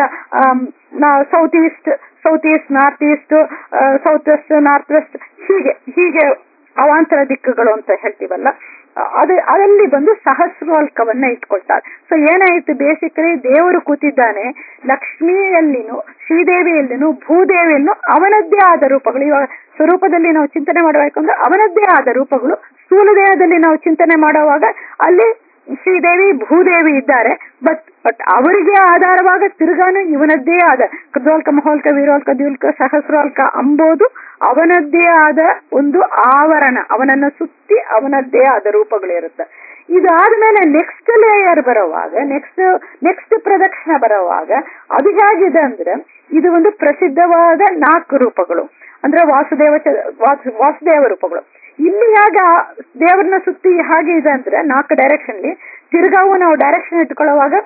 south east south east north east south west north west ಹೀಗೆ ಹೀಗೆ ಅವಾಂತರ ದಿಕ್ಕುಗಳು ಅಂತ ಹೇಳ್ತೀವಲ್ಲ ಅ- ಅದು ಅದರಲ್ಲಿ ಬಂದು ಸಹಸ್ರೋಲ್ಕವನ್ನ ಇಟ್ಕೊಳ್ತಾರೆ ಸೊ ಏನಾಯ್ತು ಬೇಸಿಕಲಿ ದೇವರು ಕೂತಿದ್ದಾನೆ ಲಕ್ಷ್ಮಿಯಲ್ಲಿನೂ ಶ್ರೀದೇವಿಯಲ್ಲಿನೂ ಭೂದೇವಿಯನ್ನು ಅವನದ್ದೇ ಆದ ರೂಪಗಳು ಇವಾಗ ಸ್ವರೂಪದಲ್ಲಿ ನಾವು ಚಿಂತನೆ ಮಾಡಬೇಕು ಅಂದ್ರೆ ಅವನದ್ದೇ ಆದ ರೂಪಗಳು ಸ್ಥೂಲ ದೇಹದಲ್ಲಿ ನಾವು ಚಿಂತನೆ ಮಾಡುವಾಗ ಅಲ್ಲಿ ಶ್ರೀದೇವಿ ಭೂದೇವಿ ಇದ್ದಾರೆ ಬಟ್ ಬಟ್ ಅವರಿಗೆ ಆಧಾರವಾಗ ತಿರುಗಾನು ಇವನದ್ದೇ ಆದ ಕೃದೋಲ್ಕ ಮಹೋಲ್ಕ ವೀರೋಲ್ಕ ದ್ಯೂಲ್ಕ ಸಹಸ್ರೋಲ್ಕ ಅಂಬೋದು ಅವನದ್ದೇ ಆದ ಒಂದು ಆವರಣ ಅವನನ್ನ ಸುತ್ತಿ ಅವನದ್ದೇ ಆದ ರೂಪಗಳಿರುತ್ತೆ ಇದಾದ್ಮೇಲೆ ನೆಕ್ಸ್ಟ್ ಲೇಯರ್ ಬರುವಾಗ ನೆಕ್ಸ್ಟ್ ನೆಕ್ಸ್ಟ್ ಪ್ರದಕ್ಷಿಣ ಬರುವಾಗ ಅದು ಹೇಗಿದೆ ಅಂದ್ರೆ ಇದು ಒಂದು ಪ್ರಸಿದ್ಧವಾದ ನಾಲ್ಕು ರೂಪಗಳು ಅಂದ್ರೆ ವಾಸುದೇವ ಚ- ವಾಸು- ವಾಸುದೇವ ರೂಪಗಳು ಇಲ್ಲಿ ಯಾಗ ದೇವರನ್ನ ಸುತ್ತಿ ಹಾಗೆ ಇದೆ ಅಂದ್ರೆ ನಾಲ್ಕು ಡೈರೆಕ್ಷನ್ಲಿ ತಿರ್ಗಾವು ನಾವು ಡೈರೆಕ್ಷನ್ ಇಟ್ಕೊಳ್ಳುವಾಗ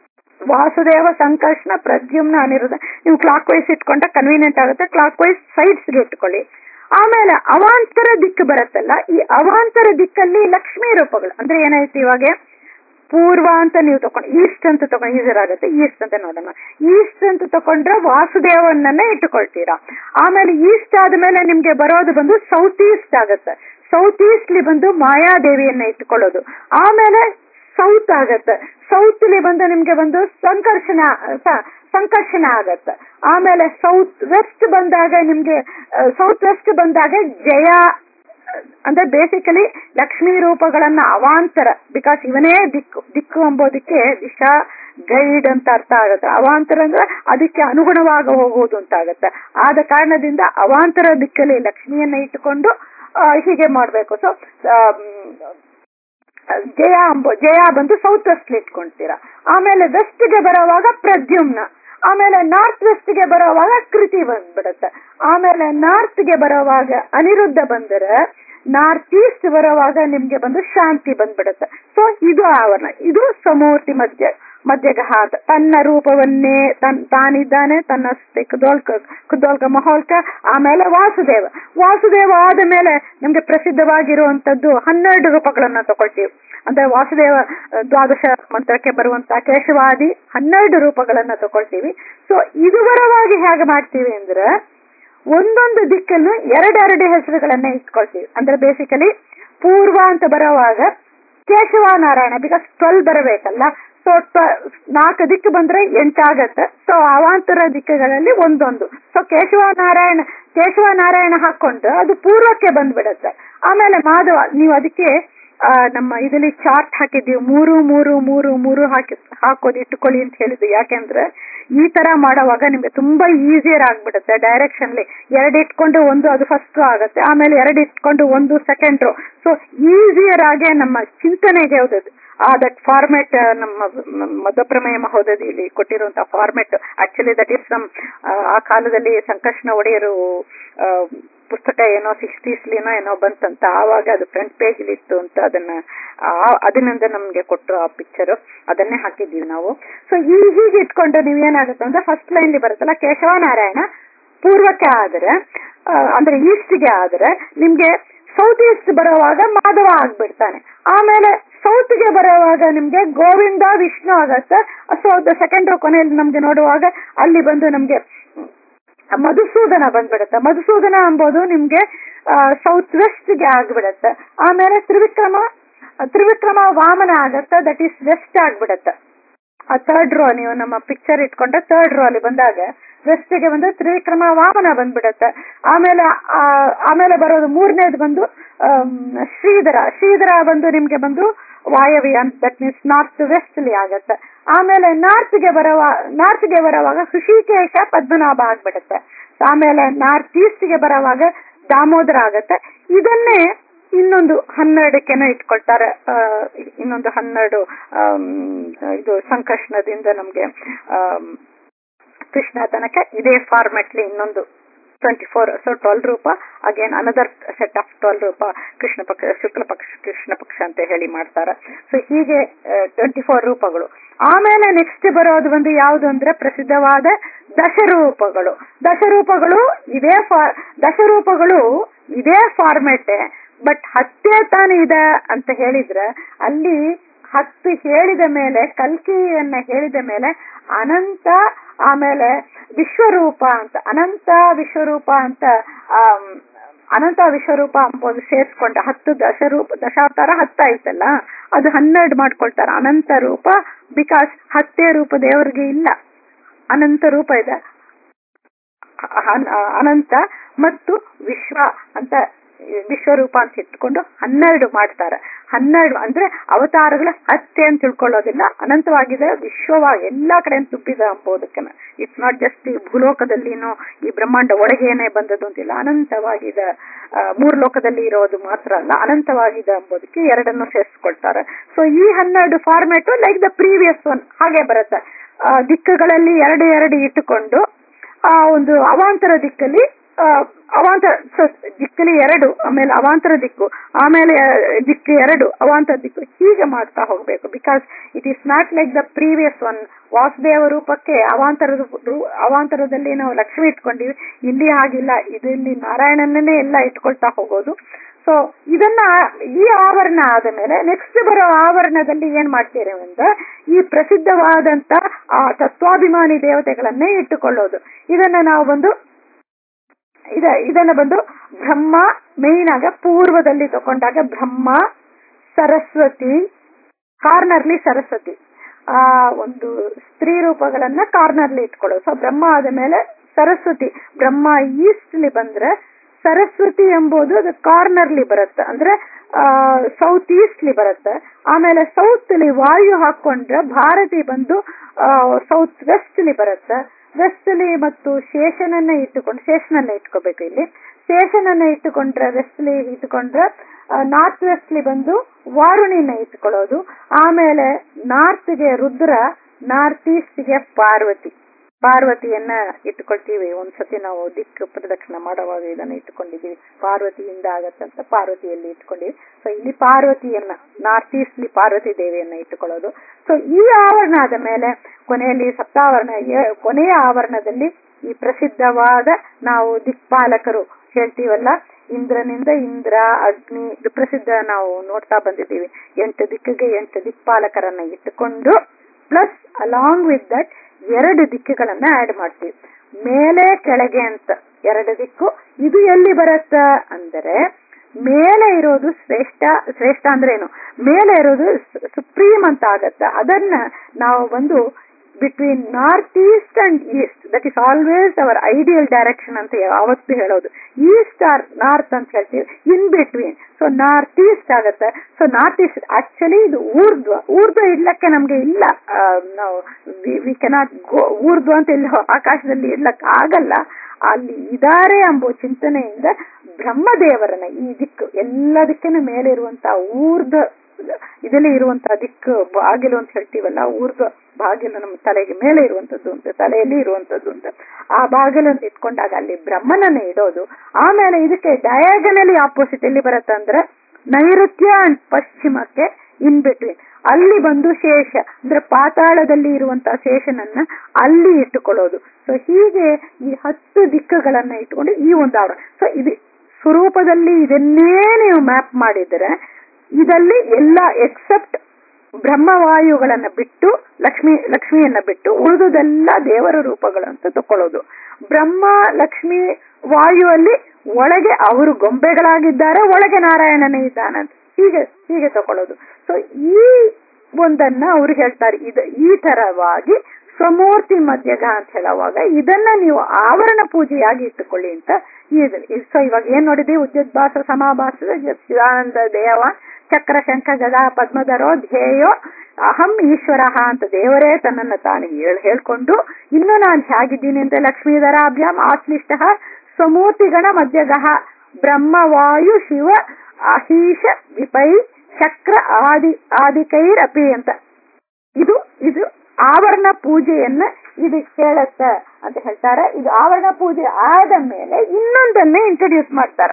ವಾಸುದೇವ ಸಂಕರ್ಷಣ ಪ್ರದ್ಯುಮ್ನ ಅನಿರುದ್ಧ ನೀವು ಕ್ಲಾಕ್ ವೈಸ್ ಇಟ್ಕೊಂಡ್ರೆ ಕನ್ವೀನಿಯಂಟ್ ಆಗುತ್ತೆ ಕ್ಲಾಕ್ ವೈಸ್ ಸೈಡ್ಸ್ ಇಟ್ಕೊಳ್ಳಿ ಆಮೇಲೆ ಅವಾಂತರ ದಿಕ್ಕು ಬರುತ್ತಲ್ಲ ಈ ಅವಾಂತರ ದಿಕ್ಕಲ್ಲಿ ಲಕ್ಷ್ಮೀ ರೂಪಗಳು ಅಂದ್ರೆ ಏನಾಯ್ತು ಇವಾಗ ಪೂರ್ವ ಅಂತ ನೀವು ತಗೊಂಡು ಈಸ್ಟ್ ಅಂತ ತಗೊಂಡು ಈಸರ್ ಆಗುತ್ತೆ ಈಸ್ಟ್ ಅಂತ ನೋಡೋಣ ಈಸ್ಟ್ ಅಂತ ತಗೊಂಡ್ರೆ ವಾಸುದೇವನನ್ನ ಇಟ್ಟುಕೊಳ್ತೀರಾ ಆಮೇಲೆ ಈಸ್ಟ್ ಆದ್ಮೇಲೆ ನಿಮ್ಗೆ ಬರೋದು ಬಂದು ಸೌತ್ ಈಸ್ಟ್ ಆಗುತ್ತೆ ಸೌತ್ ಈಸ್ಟ್ಲಿ ಬಂದು ಮಾಯಾದೇವಿಯನ್ನ ಇಟ್ಕೊಳ್ಳೋದು ಆಮೇಲೆ ಸೌತ್ ಆಗತ್ತೆ ಸೌತ್ಲಿ ಬಂದು ನಿಮ್ಗೆ ಬಂದು ಸಂಕರ್ಷಣ ಸ- ಸಂಕರ್ಷಣ ಆಗತ್ತೆ ಆಮೇಲೆ ಸೌತ್ ವೆಸ್ಟ್ ಬಂದಾಗ ನಿಮ್ಗೆ ಸೌತ್ ವೆಸ್ಟ್ ಬಂದಾಗ ಜಯ ಅಂದ್ರೆ ಬೇಸಿಕಲಿ ಲಕ್ಷ್ಮೀ ರೂಪಗಳನ್ನ ಅವಾಂತರ ಬಿಕಾಸ್ ಇವನೇ ದಿಕ್ಕು ದಿಕ್ಕು ಎಂಬುದಕ್ಕೆ ದಿಶಾ ಗೈಡ್ ಅಂತ ಅರ್ಥ ಆಗುತ್ತೆ ಅವಾಂತರ ಅಂದ್ರೆ ಅದಕ್ಕೆ ಅನುಗುಣವಾಗಿ ಹೋಗುವುದು ಅಂತ ಆಗುತ್ತೆ ಆದ ಕಾರಣದಿಂದ ಅವಾಂತರ ದಿಕ್ಕಲ್ಲಿ ಲಕ್ಷ್ಮಿಯನ್ನ ಇಟ್ಟುಕೊಂಡು ಆ, ಹೀಗೆ ಮಾಡ್ಬೇಕು ಸೊ ಜಯ ಅಂಬ ಜಯ ಬಂದು ಸೌತ್ ವೆಸ್ಟ್ ಇಟ್ಕೊಂತೀರಾ ಆಮೇಲೆ ವೆಸ್ಟ್ ಗೆ ಬರೋವಾಗ ಪ್ರದ್ಯುಮ್ನ ಆಮೇಲೆ ನಾರ್ತ್ ವೆಸ್ಟ್ ಗೆ ಬರೋವಾಗ ಕೃತಿ ಬಂದ್ಬಿಡುತ್ತೆ ಆಮೇಲೆ ನಾರ್ತ್ ಗೆ ಬರೋವಾಗ ಅನಿರುದ್ಧ ಬಂದರೆ ನಾರ್ತ್ ಈಸ್ಟ್ ಬರುವಾಗ ನಿಮ್ಗೆ ಬಂದು ಶಾಂತಿ ಬಂದ್ಬಿಡುತ್ತೆ ಸೊ ಇದು ಆವರಣ ಇದು ಸಮೂರ್ತಿ ಮಧ್ಯ ಮಧ್ಯಗಹಾತ ತನ್ನ ರೂಪವನ್ನೇ ತನ್ ತಾನಿದ್ದಾನೆ ತನ್ನ ಕುದೋಲ್ಕ ಕುದೋಲ್ಕ ಮಹೋಲ್ಕ ಆಮೇಲೆ ವಾಸುದೇವ ವಾಸುದೇವ ಆದ ಮೇಲೆ ನಮ್ಗೆ ಪ್ರಸಿದ್ಧವಾಗಿರುವಂತದ್ದು ಹನ್ನೆರಡು ರೂಪಗಳನ್ನ ತಗೊಳ್ತೀವಿ ಅಂದ್ರೆ ವಾಸುದೇವ ಅಹ್, ದ್ವಾದಶ ಮಂತ್ರಕ್ಕೆ ಬರುವಂತ ಕೇಶವಾದಿ ಹನ್ನೆರಡು ರೂಪಗಳನ್ನ ತಗೊಳ್ತೀವಿ ಸೊ ಇದುವರವಾಗಿ ಹೇಗೆ ಮಾಡ್ತೀವಿ ಅಂದ್ರೆ ಒಂದೊಂದು ದಿಕ್ಕನ್ನು ಎರಡೆರಡು ಹೆಸರುಗಳನ್ನ ಇಟ್ಕೊಳ್ತೀವಿ ಅಂದ್ರೆ ಬೇಸಿಕಲಿ ಪೂರ್ವ ಅಂತ ಬರುವಾಗ ಕೇಶವ ನಾರಾಯಣ ಬಿಕಾಸ್ ಟ್ವೆಲ್ ಬರಬೇಕಲ್ಲ ಸೊ ನಾಲ್ಕು ದಿಕ್ಕು ಬಂದ್ರೆ ಎಂಟಾಗತ್ತೆ ಸೊ ಅವಾಂತರ ದಿಕ್ಕುಗಳಲ್ಲಿ ಒಂದೊಂದು ಸೊ ಕೇಶವ ನಾರಾಯಣ ಕೇಶವ ನಾರಾಯಣ ಹಾಕೊಂಡು ಅದು ಪೂರ್ವಕ್ಕೆ ಬಂದ್ಬಿಡತ್ತೆ ಆಮೇಲೆ ಮಾಧವ ನೀವು ಅದಕ್ಕೆ ಆ, ನಮ್ಮ ಇದರಲ್ಲಿ ಚಾರ್ಟ್ ಹಾಕಿದ್ದೀವಿ ಮೂರು ಮೂರು ಮೂರು ಮೂರು ಹಾಕಿ ಹಾಕೋದು ಇಟ್ಕೊಳ್ಳಿ ಅಂತ ಹೇಳಿದ್ವಿ ಯಾಕೆಂದ್ರೆ ಈ ತರ ಮಾಡುವಾಗ ನಿಮ್ಗೆ ತುಂಬಾ ಈಸಿಯರ್ ಆಗ್ಬಿಡುತ್ತೆ ಡೈರೆಕ್ಷನ್ಲಿ ಎರಡು ಇಟ್ಕೊಂಡು ಒಂದು ಅದು ಫಸ್ಟ್ ಆಗುತ್ತೆ ಆಮೇಲೆ ಎರಡು ಇಟ್ಕೊಂಡು ಒಂದು ಸೆಕೆಂಡ್ ಸೊ ಈಸಿಯರ್ ಆಗಿ ನಮ್ಮ ಚಿಂತನೆಗೆ ಹೋದದ್ದು ಆ ದಟ್ ಫಾರ್ಮೆಟ್ ನಮ್ಮ ನಮ್ಮ ಮಧ್ವಪ್ರಮೇಯ ಮಹೋದಯಲ್ಲಿ ಕೊಟ್ಟಿರುವಂತಹ format actually that is from ಆ ಕಾಲದಲ್ಲಿ ಸಂಕರ್ಷಣ ಒಡೆಯರು ಆ, ಪುಸ್ತಕ ಏನೋ ಸಿಕ್ಸ್ಟೀಸ್ಲಿನೋ ಏನೋ ಬಂತಂತ ಆವಾಗ ಅದು ಫ್ರಂಟ್ ಪೇಜ್ ಇತ್ತು ಅಂತ ಅದನ್ನ ಆ- ಅದರಿಂದ ನಮ್ಗೆ ಕೊಟ್ಟರು ಆ ಪಿಕ್ಚರ್ ಅದನ್ನೇ ಹಾಕಿದ್ದೀವಿ ನಾವು ಸೊ ಈ ಹೀಗೆ ಇಟ್ಕೊಂಡು ನೀವ್ ಏನಾಗುತ್ತೆ ಅಂದ್ರೆ ಫಸ್ಟ್ ಲೈನ್ಲಿ ಬರುತ್ತಲ್ಲ ಕೇಶವ ನಾರಾಯಣ ಪೂರ್ವಕ್ಕೆ ಆದ್ರೆ ಆ, ಅಂದ್ರೆ ಈಸ್ಟ್ಗೆ ಆದ್ರೆ ನಿಮ್ಗೆ ಸೌತ್ ಈಸ್ಟ್ ಬರುವಾಗ ಮಾಧವ ಆಗ್ಬಿಡ್ತಾನೆ ಆಮೇಲೆ ಸೌತ್ಗೆ ಬರುವಾಗ ನಿಮ್ಗೆ ಗೋವಿಂದ ವಿಷ್ಣು ಆಗತ್ತೆ ಸೊ ಸೆಕೆಂಡ್ ಕೊನೆಯಲ್ಲಿ ನಮ್ಗೆ ನೋಡುವಾಗ ಅಲ್ಲಿ ಬಂದು ನಮ್ಗೆ ಮಧುಸೂದನ ಬಂದ್ಬಿಡುತ್ತೆ ಮಧುಸೂದನ ಎಂಬುದು ನಿಮ್ಗೆ ಸೌತ್ ವೆಸ್ಟ್ಗೆ ಆಗ್ಬಿಡತ್ತೆ ಆಮೇಲೆ ತ್ರಿವಿಕ್ರಮ ತ್ರಿವಿಕ್ರಮ ವಾಮನ ಆಗತ್ತೆ ದಟ್ ಈಸ್ ವೆಸ್ಟ್ ಆಗ್ಬಿಡತ್ತೆ ಆ ಥರ್ಡ್ ರೋ ನೀವು ನಮ್ಮ ಪಿಕ್ಚರ್ ಇಟ್ಕೊಂಡ್ರೆ ಥರ್ಡ್ ರೋ ಅಲ್ಲಿ ಬಂದಾಗ ವೆಸ್ಟ್ಗೆ ಬಂದು ತ್ರಿವಿಕ್ರಮ ವಾಮನ ಬಂದ್ಬಿಡತ್ತೆ ಆಮೇಲೆ ಆ, ಆಮೇಲೆ ಬರೋದು ಮೂರನೇದು ಬಂದು ಆಮ್, ಶ್ರೀಧರ ಶ್ರೀಧರ ಬಂದು ನಿಮ್ಗೆ ಬಂದು ವಾಯವಿ ಅಂತ ದಟ್ ಮೀನ್ಸ್ ನಾರ್ತ್ ವೆಸ್ಟ್ಲಿ ಆಗತ್ತೆ ಆಮೇಲೆ ನಾರ್ತ್ಗೆ ಬರುವ ನಾರ್ತ್ಗೆ ಬರುವಾಗ ಹೃಷಿಕೇಶ ಪದ್ಮನಾಭ ಆಗ್ಬಿಡುತ್ತೆ ಆಮೇಲೆ ನಾರ್ತ್ ಈಸ್ಟ್ಗೆ ಬರುವಾಗ ದಾಮೋದರ ಆಗತ್ತೆ ಇದನ್ನೇ ಇನ್ನೊಂದು ಹನ್ನೆರಡಕ್ಕೆನ ಇಟ್ಕೊಳ್ತಾರೆ ಆ, ಇನ್ನೊಂದು ಹನ್ನೆರಡು ಆಮ್, ಇದು ಸಂಕರ್ಷಣದಿಂದ ನಮ್ಗೆ ಆಮ್, ಕೃಷ್ಣ ತನಕ ಇದೇ ಫಾರ್ಮೆಟ್ಲಿ ಇನ್ನೊಂದು ಟ್ವೆಂಟಿ ಫೋರ್ ಸೊ ಟ್ವೆಲ್ ರೂಪ again another set of twelve ರೂಪ ಕೃಷ್ಣ ಪಕ್ಷ ಶುಕ್ಲ ಪಕ್ಷ ಕೃಷ್ಣ ಪಕ್ಷ ಅಂತ ಹೇಳಿ ಮಾಡ್ತಾರೆ ಸೊ ಹೀಗೆ ಟ್ವೆಂಟಿ ಫೋರ್ ರೂಪಗಳು ಆಮೇಲೆ ನೆಕ್ಸ್ಟ್ ಬರೋದು ಒಂದು ಯಾವುದು ಅಂದ್ರೆ ಪ್ರಸಿದ್ಧವಾದ ದಶರೂಪಗಳು ದಶರೂಪಗಳು ಇದೇ ಫಾ- ದಶರೂಪಗಳು ಇದೇ ಫಾರ್ಮೆಟ್ ಬಟ್ ಹತ್ತೇ ತಾನೇ ಇದೆ ಅಂತ ಹೇಳಿದ್ರೆ ಅಲ್ಲಿ ಹತ್ತು ಹೇಳಿದ ಮೇಲೆ ಕಲ್ಕಿಯನ್ನ ಹೇಳಿದ ಮೇಲೆ ಅನಂತ ಆಮೇಲೆ ವಿಶ್ವರೂಪ ಅಂತ ಅನಂತ ವಿಶ್ವರೂಪ ಅಂತ ಆಮ್, ಅನಂತ ವಿಶ್ವರೂಪ ಅಂಬೋದು ಸೇರ್ಸ್ಕೊಂಡ ಹತ್ತು ದಶರೂಪ ದಶಾವತಾರ ಹತ್ತಾಯ್ತಲ್ಲ ಅದು ಹನ್ನೆರಡು ಮಾಡ್ಕೊಳ್ತಾರೆ ಅನಂತ ರೂಪ ಬಿಕಾಸ್ ಹತ್ತೇ ರೂಪ ದೇವರಿಗೆ ಇಲ್ಲ ಅನಂತ ರೂಪ ಇದೆ ಅ- ಅ- ಅನಂತ ಮತ್ತು ವಿಶ್ವ ಅಂತ ವಿಶ್ವರೂಪ ಅಂತ ಇಟ್ಕೊಂಡು ಹನ್ನೆರಡು ಮಾಡ್ತಾರೆ ಹನ್ನೆರಡು ಅಂದ್ರೆ ಅವತಾರಗಳು ಹತ್ತೆ ಅಂತ ತಿಳ್ಕೊಳ್ಳೋದಿಲ್ಲ ಅನಂತವಾಗಿದೆ ವಿಶ್ವವಾಗಿ ಎಲ್ಲಾ ಕಡೆ ತುಂಬಿದೆ ಅಂಬೋದಕ್ಕೆ ಇಟ್ಸ್ ನಾಟ್ ಜಸ್ಟ್ ಈ ಭೂಲೋಕದಲ್ಲಿನೋ ಈ ಬ್ರಹ್ಮಾಂಡ ಒಳಗೇನೆ ಬಂದದ್ದು ಅಂತಿಲ್ಲ ಅನಂತವಾಗಿದೆ ಆ, ಮೂರ್ ಲೋಕದಲ್ಲಿ ಇರೋದು ಮಾತ್ರ ಅಲ್ಲ ಅನಂತವಾಗಿದೆ ಎಂಬುದಕ್ಕೆ ಎರಡನ್ನು ಸೇರಿಸ್ಕೊಳ್ತಾರೆ ಸೊ ಈ ಹನ್ನೆರಡು format like the previous one ಹಾಗೆ ಬರುತ್ತೆ ಆ, ದಿಕ್ಕುಗಳಲ್ಲಿ ಎರಡು ಎರಡು ಇಟ್ಟುಕೊಂಡು ಆ ಒಂದು ಅವಾಂತರ ದಿಕ್ಕಲ್ಲಿ ಆ, ಅವಾಂತರ so, ದಿಕ್ಕಲ್ಲಿ ಎರಡು ಆಮೇಲೆ ಅವಾಂತರ ದಿಕ್ಕು ಆಮೇಲೆ ಆ, ದಿಕ್ಕು ಎರಡು ಅವಾಂತರ ದಿಕ್ಕು ಹೀಗೆ ಮಾಡ್ತಾ ಹೋಗ್ಬೇಕು because it is not like the previous one Vasudeva ರೂಪಕ್ಕೆ ಅವಾಂತರದ ರೂ- ಅವಾಂತರದಲ್ಲಿ ನಾವು ಲಕ್ಷ್ಮಿ ಇಟ್ಕೊಂಡಿವಿ ಇಲ್ಲಿ ಹಾಗಿಲ್ಲ ಇದು ಇಲ್ಲಿ ನಾರಾಯಣನನ್ನೇ ಎಲ್ಲ ಇಟ್ಕೊಳ್ತಾ ಹೋಗೋದು ಸೊ ಇದನ್ನ ಈ ಆವರಣ ಆದ ಮೇಲೆ ನೆಕ್ಸ್ಟ್ ಬರೋ ಆವರಣದಲ್ಲಿ ಏನ್ ಮಾಡ್ತೀರಿ ಅಂದ್ರೆ ಈ ಪ್ರಸಿದ್ಧವಾದಂತ ಆ ತತ್ವಾಭಿಮಾನಿ ದೇವತೆಗಳನ್ನೇ ಇಟ್ಟುಕೊಳ್ಳೋದು ಇದನ್ನ ನಾವು ಬಂದು ಇದ ಇದನ್ನ ಬಂದು ಬ್ರಹ್ಮ ಮೇನ್ ಆಗ ಪೂರ್ವದಲ್ಲಿ ತಗೊಂಡಾಗ ಬ್ರಹ್ಮ ಸರಸ್ವತಿ ಕಾರ್ನರ್ಲಿ ಸರಸ್ವತಿ ಆ ಒಂದು ಸ್ತ್ರೀ ರೂಪಗಳನ್ನ ಕಾರ್ನರ್ಲಿ ಇಟ್ಕೊಳ್ಳೋದು ಸೊ ಬ್ರಹ್ಮ ಆದ ಮೇಲೆ ಸರಸ್ವತಿ ಬ್ರಹ್ಮ ಈಸ್ಟ್ಲಿ ಬಂದ್ರೆ ಸರಸ್ವತಿ ಎಂಬುದು ಅದು ಕಾರ್ನರ್ಲಿ ಬರುತ್ತೆ ಅಂದ್ರೆ ಸೌತ್ ಈಸ್ಟ್ಲಿ ಬರುತ್ತೆ ಆಮೇಲೆ ಸೌತ್ಲಿ ವಾಯು ಹಾಕೊಂಡ್ರೆ ಭಾರತಿ ಬಂದು ಸೌತ್ ವೆಸ್ಟ್ಲಿ ಬರುತ್ತೆ ವೆಸ್ಟ್ಲಿ ಮತ್ತು ಶೇಷನನ್ನ ಇಟ್ಟುಕೊಂಡು ಶೇಷನನ್ನ ಇಟ್ಕೋಬೇಕು ಇಲ್ಲಿ ಶೇಷನನ್ನ ಇಟ್ಟುಕೊಂಡ್ರೆ ವೆಸ್ಟ್ಲಿ ಇಟ್ಟುಕೊಂಡ್ರೆ ನಾರ್ತ್ ವೆಸ್ಟ್ಲಿ ಬಂದು ವಾರುಣಿನ ಇಟ್ಕೊಳ್ಳೋದು ಆಮೇಲೆ ನಾರ್ತ್ಗೆ ರುದ್ರ ನಾರ್ತ್ ಈಸ್ಟ್ಗೆ ಪಾರ್ವತಿ ಪಾರ್ವತಿಯನ್ನ ಇಟ್ಕೊಳ್ತೀವಿ ಒಂದ್ಸತಿ ನಾವು ದಿಕ್ಕು ಪ್ರದಕ್ಷಿಣೆ ಮಾಡುವಾಗ ಇದನ್ನ ಇಟ್ಕೊಂಡಿದೀವಿ ಪಾರ್ವತಿಯಿಂದ ಆಗತ್ತಂತ ಪಾರ್ವತಿಯಲ್ಲಿ ಇಟ್ಕೊಂಡಿವಿ ಸೊ ಇಲ್ಲಿ ಪಾರ್ವತಿಯನ್ನ ನಾರ್ತ್ ಈಸ್ಟ್ಲಿ ಪಾರ್ವತಿ ದೇವಿಯನ್ನ ಇಟ್ಟುಕೊಳ್ಳೋದು ಸೊ ಈ ಆವರಣ ಆದ ಮೇಲೆ ಕೊನೆಯಲ್ಲಿ ಸಪ್ತಾವರಣ ಏ- ಕೊನೆಯ ಆವರಣದಲ್ಲಿ ಈ ಪ್ರಸಿದ್ಧವಾದ ನಾವು ದಿಕ್ಪಾಲಕರು ಹೇಳ್ತೀವಲ್ಲ ಇಂದ್ರನಿಂದ ಇಂದ್ರ ಅಗ್ನಿ ಇದು ಪ್ರಸಿದ್ಧ ನಾವು ನೋಡ್ತಾ ಬಂದಿದ್ದೀವಿ ಎಂಟು ದಿಕ್ಕಿಗೆ ಎಂಟು ದಿಕ್ಪಾಲಕರನ್ನ ಇಟ್ಟುಕೊಂಡು ಪ್ಲಸ್ ಅಲಾಂಗ್ ವಿತ್ ದಟ್ ಎರಡು ದಿಕ್ಕುಗಳನ್ನ ಆಡ್ ಮಾಡ್ತೀವಿ ಮೇಲೆ ಕೆಳಗೆ ಅಂತ ಎರಡು ದಿಕ್ಕು ಇದು ಎಲ್ಲಿ ಬರುತ್ತ ಅಂದರೆ ಮೇಲೆ ಇರೋದು ಶ್ರೇಷ್ಠ ಶ್ರೇಷ್ಠ ಅಂದ್ರೆ ಏನು ಮೇಲೆ ಇರೋದು ಸುಪ್ರೀಂ ಅಂತ ಆಗತ್ತ ಅದನ್ನ ನಾವು ಬಂದು between north east and east that is always our ideal direction ಅಂತ ಯಾವತ್ತೂ ಹೇಳೋದು ಈಸ್ಟ್ ಆರ್ ನಾರ್ತ್ ಅಂತ ಹೇಳ್ತೀವಿ in between so north east ಆಗತ್ತೆ ಸೊ ನಾರ್ತ್ ಈಸ್ಟ್ ಆಕ್ಚುಲಿ ಇದು ಊರ್ಧ್ವ ಊರ್ಧ್ವ ಇಡ್ಲಕ್ಕೆ ನಮ್ಗೆ ಇಲ್ಲ ಆ, ನಾವು ವಿ ಕೆನಾಟ್ ಗೋ ಊರ್ಧ್ವ ಅಂತ ಇಲ್ಲಿ ಆಕಾಶದಲ್ಲಿ ಇಡ್ಲಕ್ ಆಗಲ್ಲ ಅಲ್ಲಿ ಇದಾರೆ ಎಂಬ ಚಿಂತನೆಯಿಂದ ಬ್ರಹ್ಮದೇವರನ್ನ ಈ ದಿಕ್ಕು ಎಲ್ಲ ದಿಕ್ಕಿನ ಮೇಲೆ ಇರುವಂತಹ ಊರ್ಧ್ವ ಇದರಲ್ಲಿ ಇರುವಂತಹ ದಿಕ್ಕು ಬಾಗಿಲು ಅಂತ ಹೇಳ್ತೀವಲ್ಲ ಊರ್ಧ್ವ ಬಾಗಿಲು ನಮ್ಮ ತಲೆಗೆ ಮೇಲೆ ಇರುವಂತದ್ದು ಅಂತ ತಲೆಯಲ್ಲಿ ಇರುವಂತದ್ದು ಅಂತ ಆ ಬಾಗಿಲು ಅಂತ ಇಟ್ಕೊಂಡಾಗ ಅಲ್ಲಿ ಬ್ರಹ್ಮನನ್ನ ಇಡೋದು ಆಮೇಲೆ ಇದಕ್ಕೆ ಡಯಾಗನಲಿ ಆಪೋಸಿಟ್ ಎಲ್ಲಿ ಬರುತ್ತೆ ಅಂದ್ರೆ ನೈಋತ್ಯ ಅಂಡ್ ಪಶ್ಚಿಮಕ್ಕೆ ಇನ್ ಬಿಟ್ವೀನ್ ಅಲ್ಲಿ ಬಂದು ಶೇಷ ಅಂದ್ರೆ ಪಾತಾಳದಲ್ಲಿ ಇರುವಂತಹ ಶೇಷನನ್ನ ಅಲ್ಲಿ ಇಟ್ಟುಕೊಳ್ಳೋದು ಸೊ ಹೀಗೆ ಈ ಹತ್ತು ದಿಕ್ಕುಗಳನ್ನ ಇಟ್ಕೊಂಡು ಈ ಒಂದು ಆವರಣ ಸೊ ಇದು ಸ್ವರೂಪದಲ್ಲಿ ಇದನ್ನೇ ನೀವು ಮ್ಯಾಪ್ ಮಾಡಿದರೆ ಇದಲ್ಲಿ ಎಲ್ಲ ಎಕ್ಸೆಪ್ಟ್ ಬ್ರಹ್ಮವಾಯುಗಳನ್ನ ಬಿಟ್ಟು ಲಕ್ಷ್ಮಿ ಲಕ್ಷ್ಮಿಯನ್ನ ಬಿಟ್ಟು ಉಳಿದುದೆಲ್ಲ ದೇವರ ರೂಪಗಳಂತ ತಕೊಳ್ಳೋದು ಬ್ರಹ್ಮ ಲಕ್ಷ್ಮಿ ವಾಯುವಲ್ಲಿ ಒಳಗೆ ಅವರು ಗೊಂಬೆಗಳಾಗಿದ್ದಾರೆ ಒಳಗೆ ನಾರಾಯಣನೇ ಇದ್ದಾನಂತ ಹೀಗೆ ಹೀಗೆ ತಕೊಳ್ಳೋದು ಸೊ ಈ ಒಂದನ್ನ ಅವ್ರು ಹೇಳ್ತಾರೆ ಇದು ಈ ತರವಾಗಿ ಸ್ವಮೂರ್ತಿ ಮಧ್ಯಗ ಅಂತ ಹೇಳುವಾಗ ಇದನ್ನ ನೀವು ಆವರಣ ಪೂಜೆಯಾಗಿ ಇಟ್ಟುಕೊಳ್ಳಿ ಅಂತ ಸೊ ಇವಾಗ ಏನ್ ನೋಡಿದ್ವಿ ಉದ್ಯೋದ್ಭಾಸ ಸಮಾಭಾಸ ಚಿದಾನಂದ ದೇವ ಚಕ್ರ ಶಂಖ ಗದಾ ಪದ್ಮಧರೋ ಧ್ಯೇಯೋ ಅಹಂ ಈಶ್ವರ ಅಂತ ದೇವರೇ ತನ್ನನ್ನ ತಾನು ಹೇಳ್ ಹೇಳ್ಕೊಂಡು ಇನ್ನು ನಾನು ಹೇಗಿದ್ದೀನಿ ಅಂತ ಲಕ್ಷ್ಮೀಧರಾಭ್ಯಾಮ್ ಆಶ್ಲಿಷ್ಟ ಸ್ವಮೂರ್ತಿಗಣ ಮಧ್ಯಗಃ ಬ್ರಹ್ಮವಾಯು ಶಿವ ಅಹೀಶ ವಿಪೈ ಚಕ್ರ ಆದಿ ಆದಿಕೈರಪಿ ಅಂತ ಇದು ಇದು ಆವರಣ ಪೂಜೆಯನ್ನ ಇದು ಹೇಳತ್ತ ಅಂತ ಹೇಳ್ತಾರೆ ಇದು ಆವರಣ ಪೂಜೆ ಆದ ಮೇಲೆ ಇನ್ನೊಂದನ್ನೇ ಇಂಟ್ರೊಡ್ಯೂಸ್ ಮಾಡ್ತಾರೆ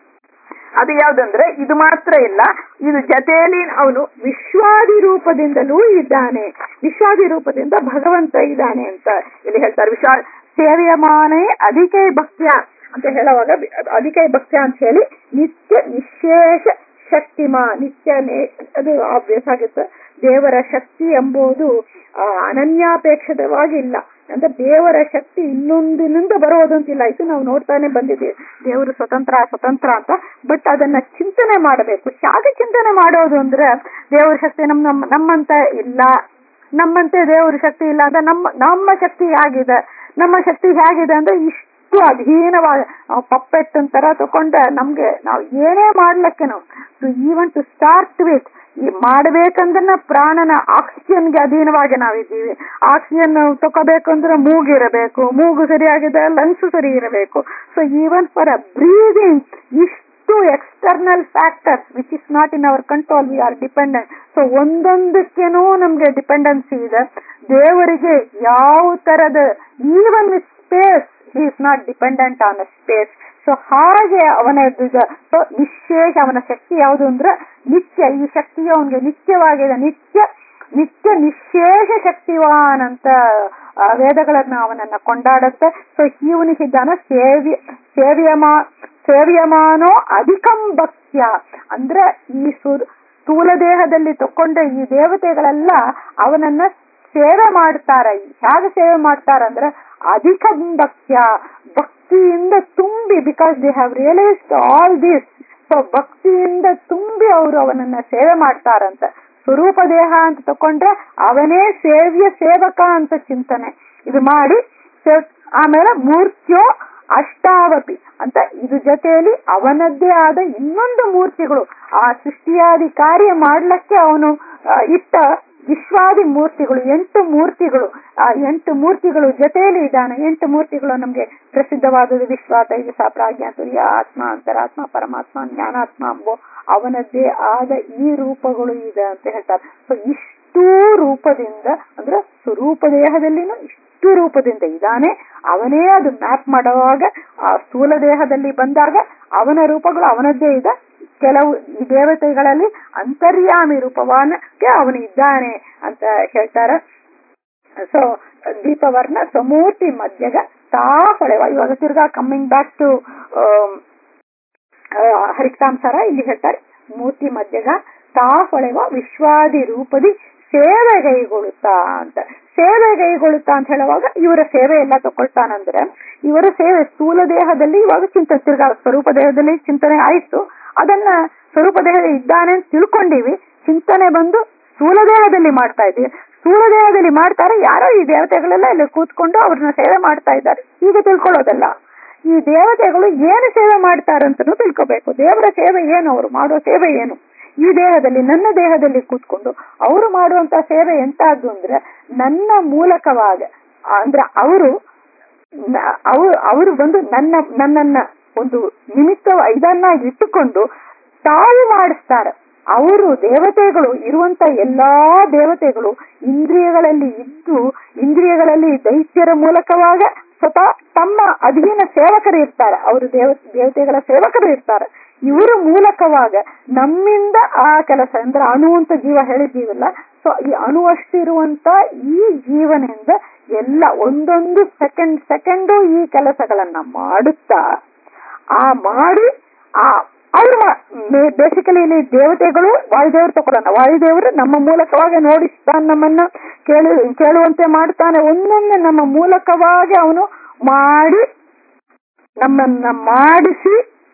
ಅದು ಯಾವ್ದಂದ್ರೆ ಇದು ಮಾತ್ರ ಇಲ್ಲ ಇದು ಜೊತೆಯಲ್ಲಿ ಅವನು ವಿಶ್ವಾದಿ ರೂಪದಿಂದಲೂ ಇದ್ದಾನೆ ವಿಶ್ವಾದಿ ರೂಪದಿಂದ ಭಗವಂತ ಇದ್ದಾನೆ ಅಂತ ಇಲ್ಲಿ ಹೇಳ್ತಾರೆ ವಿಶ್ವ ಸೇವ್ಯಮಾನೇ ಅಧಿಕೈ ಭಕ್ತ್ಯ ಅಂತ ಹೇಳುವಾಗ ಅಧಿಕೈ ಭಕ್ತ್ಯ ಅಂತ ಹೇಳಿ ನಿತ್ಯ ನಿಶೇಷ ಶಕ್ತಿಮ ನಿತ್ಯ ಅದು ಆಬ್ವಿಯಸ್ ಆಗುತ್ತೆ ದೇವರ ಶಕ್ತಿ ಎಂಬುದು ಅನನ್ಯಾಪೇಕ್ಷಿತವಾಗಿ ಇಲ್ಲ ಅಂದ್ರೆ ದೇವರ ಶಕ್ತಿ ಇನ್ನೊಂದಿನಿಂದ ಬರೋದಂತಿಲ್ಲ ಇದು ನಾವು ನೋಡ್ತಾನೆ ಬಂದಿದ್ದೀವಿ ದೇವರು ಸ್ವತಂತ್ರ ಸ್ವತಂತ್ರ ಅಂತ ಬಟ್ ಅದನ್ನ ಚಿಂತನೆ ಮಾಡಬೇಕು ಹೇಗೆ ಚಿಂತನೆ ಮಾಡೋದು ಅಂದ್ರೆ ದೇವರ ಶಕ್ತಿ ನಮ್ ನಮ್ಮ ನಮ್ಮಂತ ಇಲ್ಲ ನಮ್ಮಂತೆ ದೇವರ ಶಕ್ತಿ ಇಲ್ಲ ಅಂತ ನಮ್ಮ ನಮ್ಮ ಶಕ್ತಿ ಹೇಗಿದೆ ನಮ್ಮ ಶಕ್ತಿ ಹೇಗಿದೆ ಅಂದ್ರೆ ಇಷ್ಟು ಅಧೀನವಾದ ನಾವು ಪಪ್ಪೆಟ್ ಅಂತರ ತಕೊಂಡ್ರೆ ನಮ್ಗೆ ನಾವು ಏನೇ ಮಾಡ್ಲಿಕ್ಕೆ ನಾವು so even to start with ಈ ಮಾಡ್ಬೇಕಂದ್ರೆ ಪ್ರಾಣನ ಆಕ್ಸಿಜನ್ಗೆ ಅಧೀನವಾಗಿ ನಾವಿದ್ದೀವಿ ಆಕ್ಸಿಜನ್ ತಗೋಬೇಕಂದ್ರೆ ಮೂಗಿರಬೇಕು ಮೂಗು ಸರಿಯಾಗಿದೆ ಲಂಗ್ಸ್ ಸರಿ ಇರಬೇಕು so even for a breathing ಇಷ್ಟು external factors which is not in our control we are dependent so ಒಂದೊಂದಕ್ಕೇನೂ ನಮ್ಗೆ ಡಿಪೆಂಡೆನ್ಸಿ ಇದೆ ದೇವರಿಗೆ ಯಾವ ತರದ even with space he is not dependent on a space so ಹಾಗೆ ಅವನ ಸೊ ನಿಶೇಷ ಅವನ ಶಕ್ತಿ ಯಾವುದು ಅಂದ್ರೆ ನಿತ್ಯ ಈ ಶಕ್ತಿಯು ಅವನಿಗೆ ನಿತ್ಯವಾಗಿದೆ ನಿತ್ಯ ನಿತ್ಯ ನಿಶೇಷ ಶಕ್ತಿವಾನ್ ಅಂತ ವೇದಗಳನ್ನ ಅವನನ್ನ ಕೊಂಡಾಡುತ್ತೆ ಸೊ ಇವನಿಗಿದ್ದಾನ ಸೇವ್ಯ ಸೇವ್ಯಮಾ ಸೇವ್ಯಮಾನೋ ಅಧಿಕಂ ಭಕ್ತ್ಯ ಅಂದ್ರೆ ಈ ಸುರ್ ಸ್ಥೂಲ ದೇಹದಲ್ಲಿ ತಕೊಂಡ ಈ ದೇವತೆಗಳೆಲ್ಲ ಅವನನ್ನ ಸೇವೆ ಮಾಡ್ತಾರೆ ಹೇಗೆ ಸೇವೆ ಮಾಡ್ತಾರಂದ್ರೆ ಅಧಿಕ ಭಕ್ತ್ಯ ಭಕ್ತಿಯಿಂದ ತುಂಬಿ because they have realised all this so ಭಕ್ತಿಯಿಂದ ತುಂಬಿ ಅವರು ಅವನನ್ನ ಸೇವೆ ಮಾಡ್ತಾರಂತ ಸ್ವರೂಪ ದೇಹ ಅಂತ ತಕೊಂಡ್ರೆ ಅವನೇ ಸೇವ್ಯ ಸೇವಕ ಅಂತ ಚಿಂತನೆ ಇದು ಮಾಡಿ ಆಮೇಲೆ ಮೂರ್ತ್ಯೋ ಅಷ್ಟಾವಪಿ ಅಂತ ಇದು ಜೊತೆಯಲ್ಲಿ ಅವನದ್ದೇ ಆದ ಇನ್ನೊಂದು ಮೂರ್ತಿಗಳು ಆ ಸೃಷ್ಟಿಯಾದಿ ಕಾರ್ಯ ಮಾಡ್ಲಿಕ್ಕೆ ಅವನು ಇಟ್ಟ ವಿಶ್ವಾದಿ ಮೂರ್ತಿಗಳು ಎಂಟು ಮೂರ್ತಿಗಳು ಆ ಎಂಟು ಮೂರ್ತಿಗಳು ಜೊತೆಯಲ್ಲಿ ಇದ್ದಾನೆ ಎಂಟು ಮೂರ್ತಿಗಳು ನಮ್ಗೆ ಪ್ರಸಿದ್ಧವಾದದ್ದು ವಿಶ್ವ ತೈಜಸ ಪ್ರಾಜ್ಞ ತುರ್ಯ ಆತ್ಮ ಅಂತರಾತ್ಮ ಪರಮಾತ್ಮ ಜ್ಞಾನಾತ್ಮ ಅಂಬೋ ಅವನದ್ದೇ ಆದ ಈ ರೂಪಗಳು ಇದೆ ಅಂತ ಹೇಳ್ತಾರೆ ಸೊ ಇಷ್ಟೂ ರೂಪದಿಂದ ಅಂದ್ರೆ ಸ್ವರೂಪ ದೇಹದಲ್ಲಿನೂ ಇಷ್ಟು ಎಷ್ಟು ರೂಪದಿಂದ ಇದ್ದಾನೆ ಅವನೇ ಅದು ಮ್ಯಾಪ್ ಮಾಡುವಾಗ ಆ ಸ್ಥೂಲ ದೇಹದಲ್ಲಿ ಬಂದಾಗ ಅವನ ರೂಪಗಳು ಅವನದ್ದೇ ಇದೆ ಕೆಲವು ಈ ದೇವತೆಗಳಲ್ಲಿ ಅಂತರ್ಯಾಮಿ ರೂಪವಾನಕ್ಕೆ ಅವನು ಇದ್ದಾನೆ ಅಂತ ಹೇಳ್ತಾರೆ ಸೊ ದೀಪವರ್ಣ ಸಮೂರ್ತಿ ಮಧ್ಯಗ ತಾ ಹೊಳೆವ ಇವಾಗ ತಿರ್ಗಾ ಕಮ್ಮಿಂಗ್ ಬ್ಯಾಕ್ ಟು ಹರಿಕ್ತಾಂಸರ ಇಲ್ಲಿ ಹೇಳ್ತಾರೆ ಮೂರ್ತಿ ಮಧ್ಯಗ ತಾ ಹೊಳೆವ ವಿಶ್ವಾದಿ ರೂಪದಿ ಸೇವೆಗೈಗೊಳ್ಳುತ್ತಾ ಅಂತ ಸೇವೆಗೈಗೊಳ್ಳುತ್ತಾ ಅಂತ ಹೇಳುವಾಗ ಇವರ ಸೇವೆ ಎಲ್ಲ ತಗೊಳ್ತಾನಂದ್ರೆ ಇವರ ಸೇವೆ ಸ್ಥೂಲ ದೇಹದಲ್ಲಿ ಇವಾಗ ಚಿಂತನೆ ತಿರ್ಗಾ ಸ್ವರೂಪ ದೇಹದಲ್ಲಿ ಚಿಂತನೆ ಆಯ್ತು ಅದನ್ನ ಸ್ವರೂಪ ದೇಹ ಇದ್ದಾನೆ ಅಂತ ತಿಳ್ಕೊಂಡಿವಿ ಚಿಂತನೆ ಬಂದು ಸ್ಥೂಲ ದೇಹದಲ್ಲಿ ಮಾಡ್ತಾ ಇದ್ದೀವಿ ಸ್ಥೂಲ ದೇಹದಲ್ಲಿ ಮಾಡ್ತಾರೆ ಯಾರೋ ಈ ದೇವತೆಗಳೆಲ್ಲ ಇಲ್ಲಿ ಕೂತ್ಕೊಂಡು ಅವ್ರನ್ನ ಸೇವೆ ಮಾಡ್ತಾ ಇದ್ದಾರೆ ಈಗ ತಿಳ್ಕೊಳ್ಳೋದಲ್ಲ ಈ ದೇವತೆಗಳು ಏನು ಸೇವೆ ಮಾಡ್ತಾರಂತನೂ ತಿಳ್ಕೋಬೇಕು ದೇವರ ಸೇವೆ ಏನು ಅವರು ಮಾಡೋ ಸೇವೆ ಏನು ಈ ದೇಹದಲ್ಲಿ ನನ್ನ ದೇಹದಲ್ಲಿ ಕೂತ್ಕೊಂಡು ಅವರು ಮಾಡುವಂತ ಸೇವೆ ಎಂತಾದ್ದು ಅಂದ್ರೆ ನನ್ನ ಮೂಲಕವಾಗ ಅಂದ್ರೆ ಅವರು ಅವರು ಅವರು ಬಂದು ನನ್ನ ನನ್ನನ್ನ ಒಂದು ನಿಮಿತ್ತ ಇದನ್ನಾಗಿ ಇಟ್ಟುಕೊಂಡು ತಾವು ಮಾಡಿಸ್ತಾರೆ ಅವರು ದೇವತೆಗಳು ಇರುವಂತ ಎಲ್ಲಾ ದೇವತೆಗಳು ಇಂದ್ರಿಯಗಳಲ್ಲಿ ಇದ್ದು ಇಂದ್ರಿಯಗಳಲ್ಲಿ ದೈತ್ಯರ ಮೂಲಕವಾಗ ಸ್ವತಃ ತಮ್ಮ ಅಧೀನ ಸೇವಕರು ಇರ್ತಾರೆ ಅವರು ದೇವ ದೇವತೆಗಳ ಸೇವಕರು ಇರ್ತಾರೆ ಇವರ ಮೂಲಕವಾಗ ನಮ್ಮಿಂದ ಆ ಕೆಲಸ ಅಂದ್ರೆ ಅಣು ಅಂತ ಜೀವ ಹೇಳಿದ್ದೀವಲ್ಲ ಸೊ ಈ ಅಣುವಷ್ಟಿರುವಂತ ಈ ಜೀವನಿಂದ ಎಲ್ಲ ಒಂದೊಂದು ಸೆಕೆಂಡ್ ಸೆಕೆಂಡು ಈ ಕೆಲಸಗಳನ್ನ ಮಾಡುತ್ತಾ ಆ ಮಾಡಿ ಆ ಅವ್ರು ಬೇಸಿಕಲಿ ಇಲ್ಲಿ ದೇವತೆಗಳು ವಾಯುದೇವರು ತಗೊಳ್ಳೋಣ ವಾಯುದೇವರು ನಮ್ಮ ಮೂಲಕವಾಗಿ ನೋಡಿಸ್ತಾನೆ ನಮ್ಮನ್ನ ಕೇಳು ಕೇಳುವಂತೆ ಮಾಡ್ತಾನೆ ಒಂದೊಂದು ನಮ್ಮ ಮೂಲಕವಾಗಿ ಅವನು ಮಾಡಿ ನಮ್ಮನ್ನ ಮಾಡಿಸಿ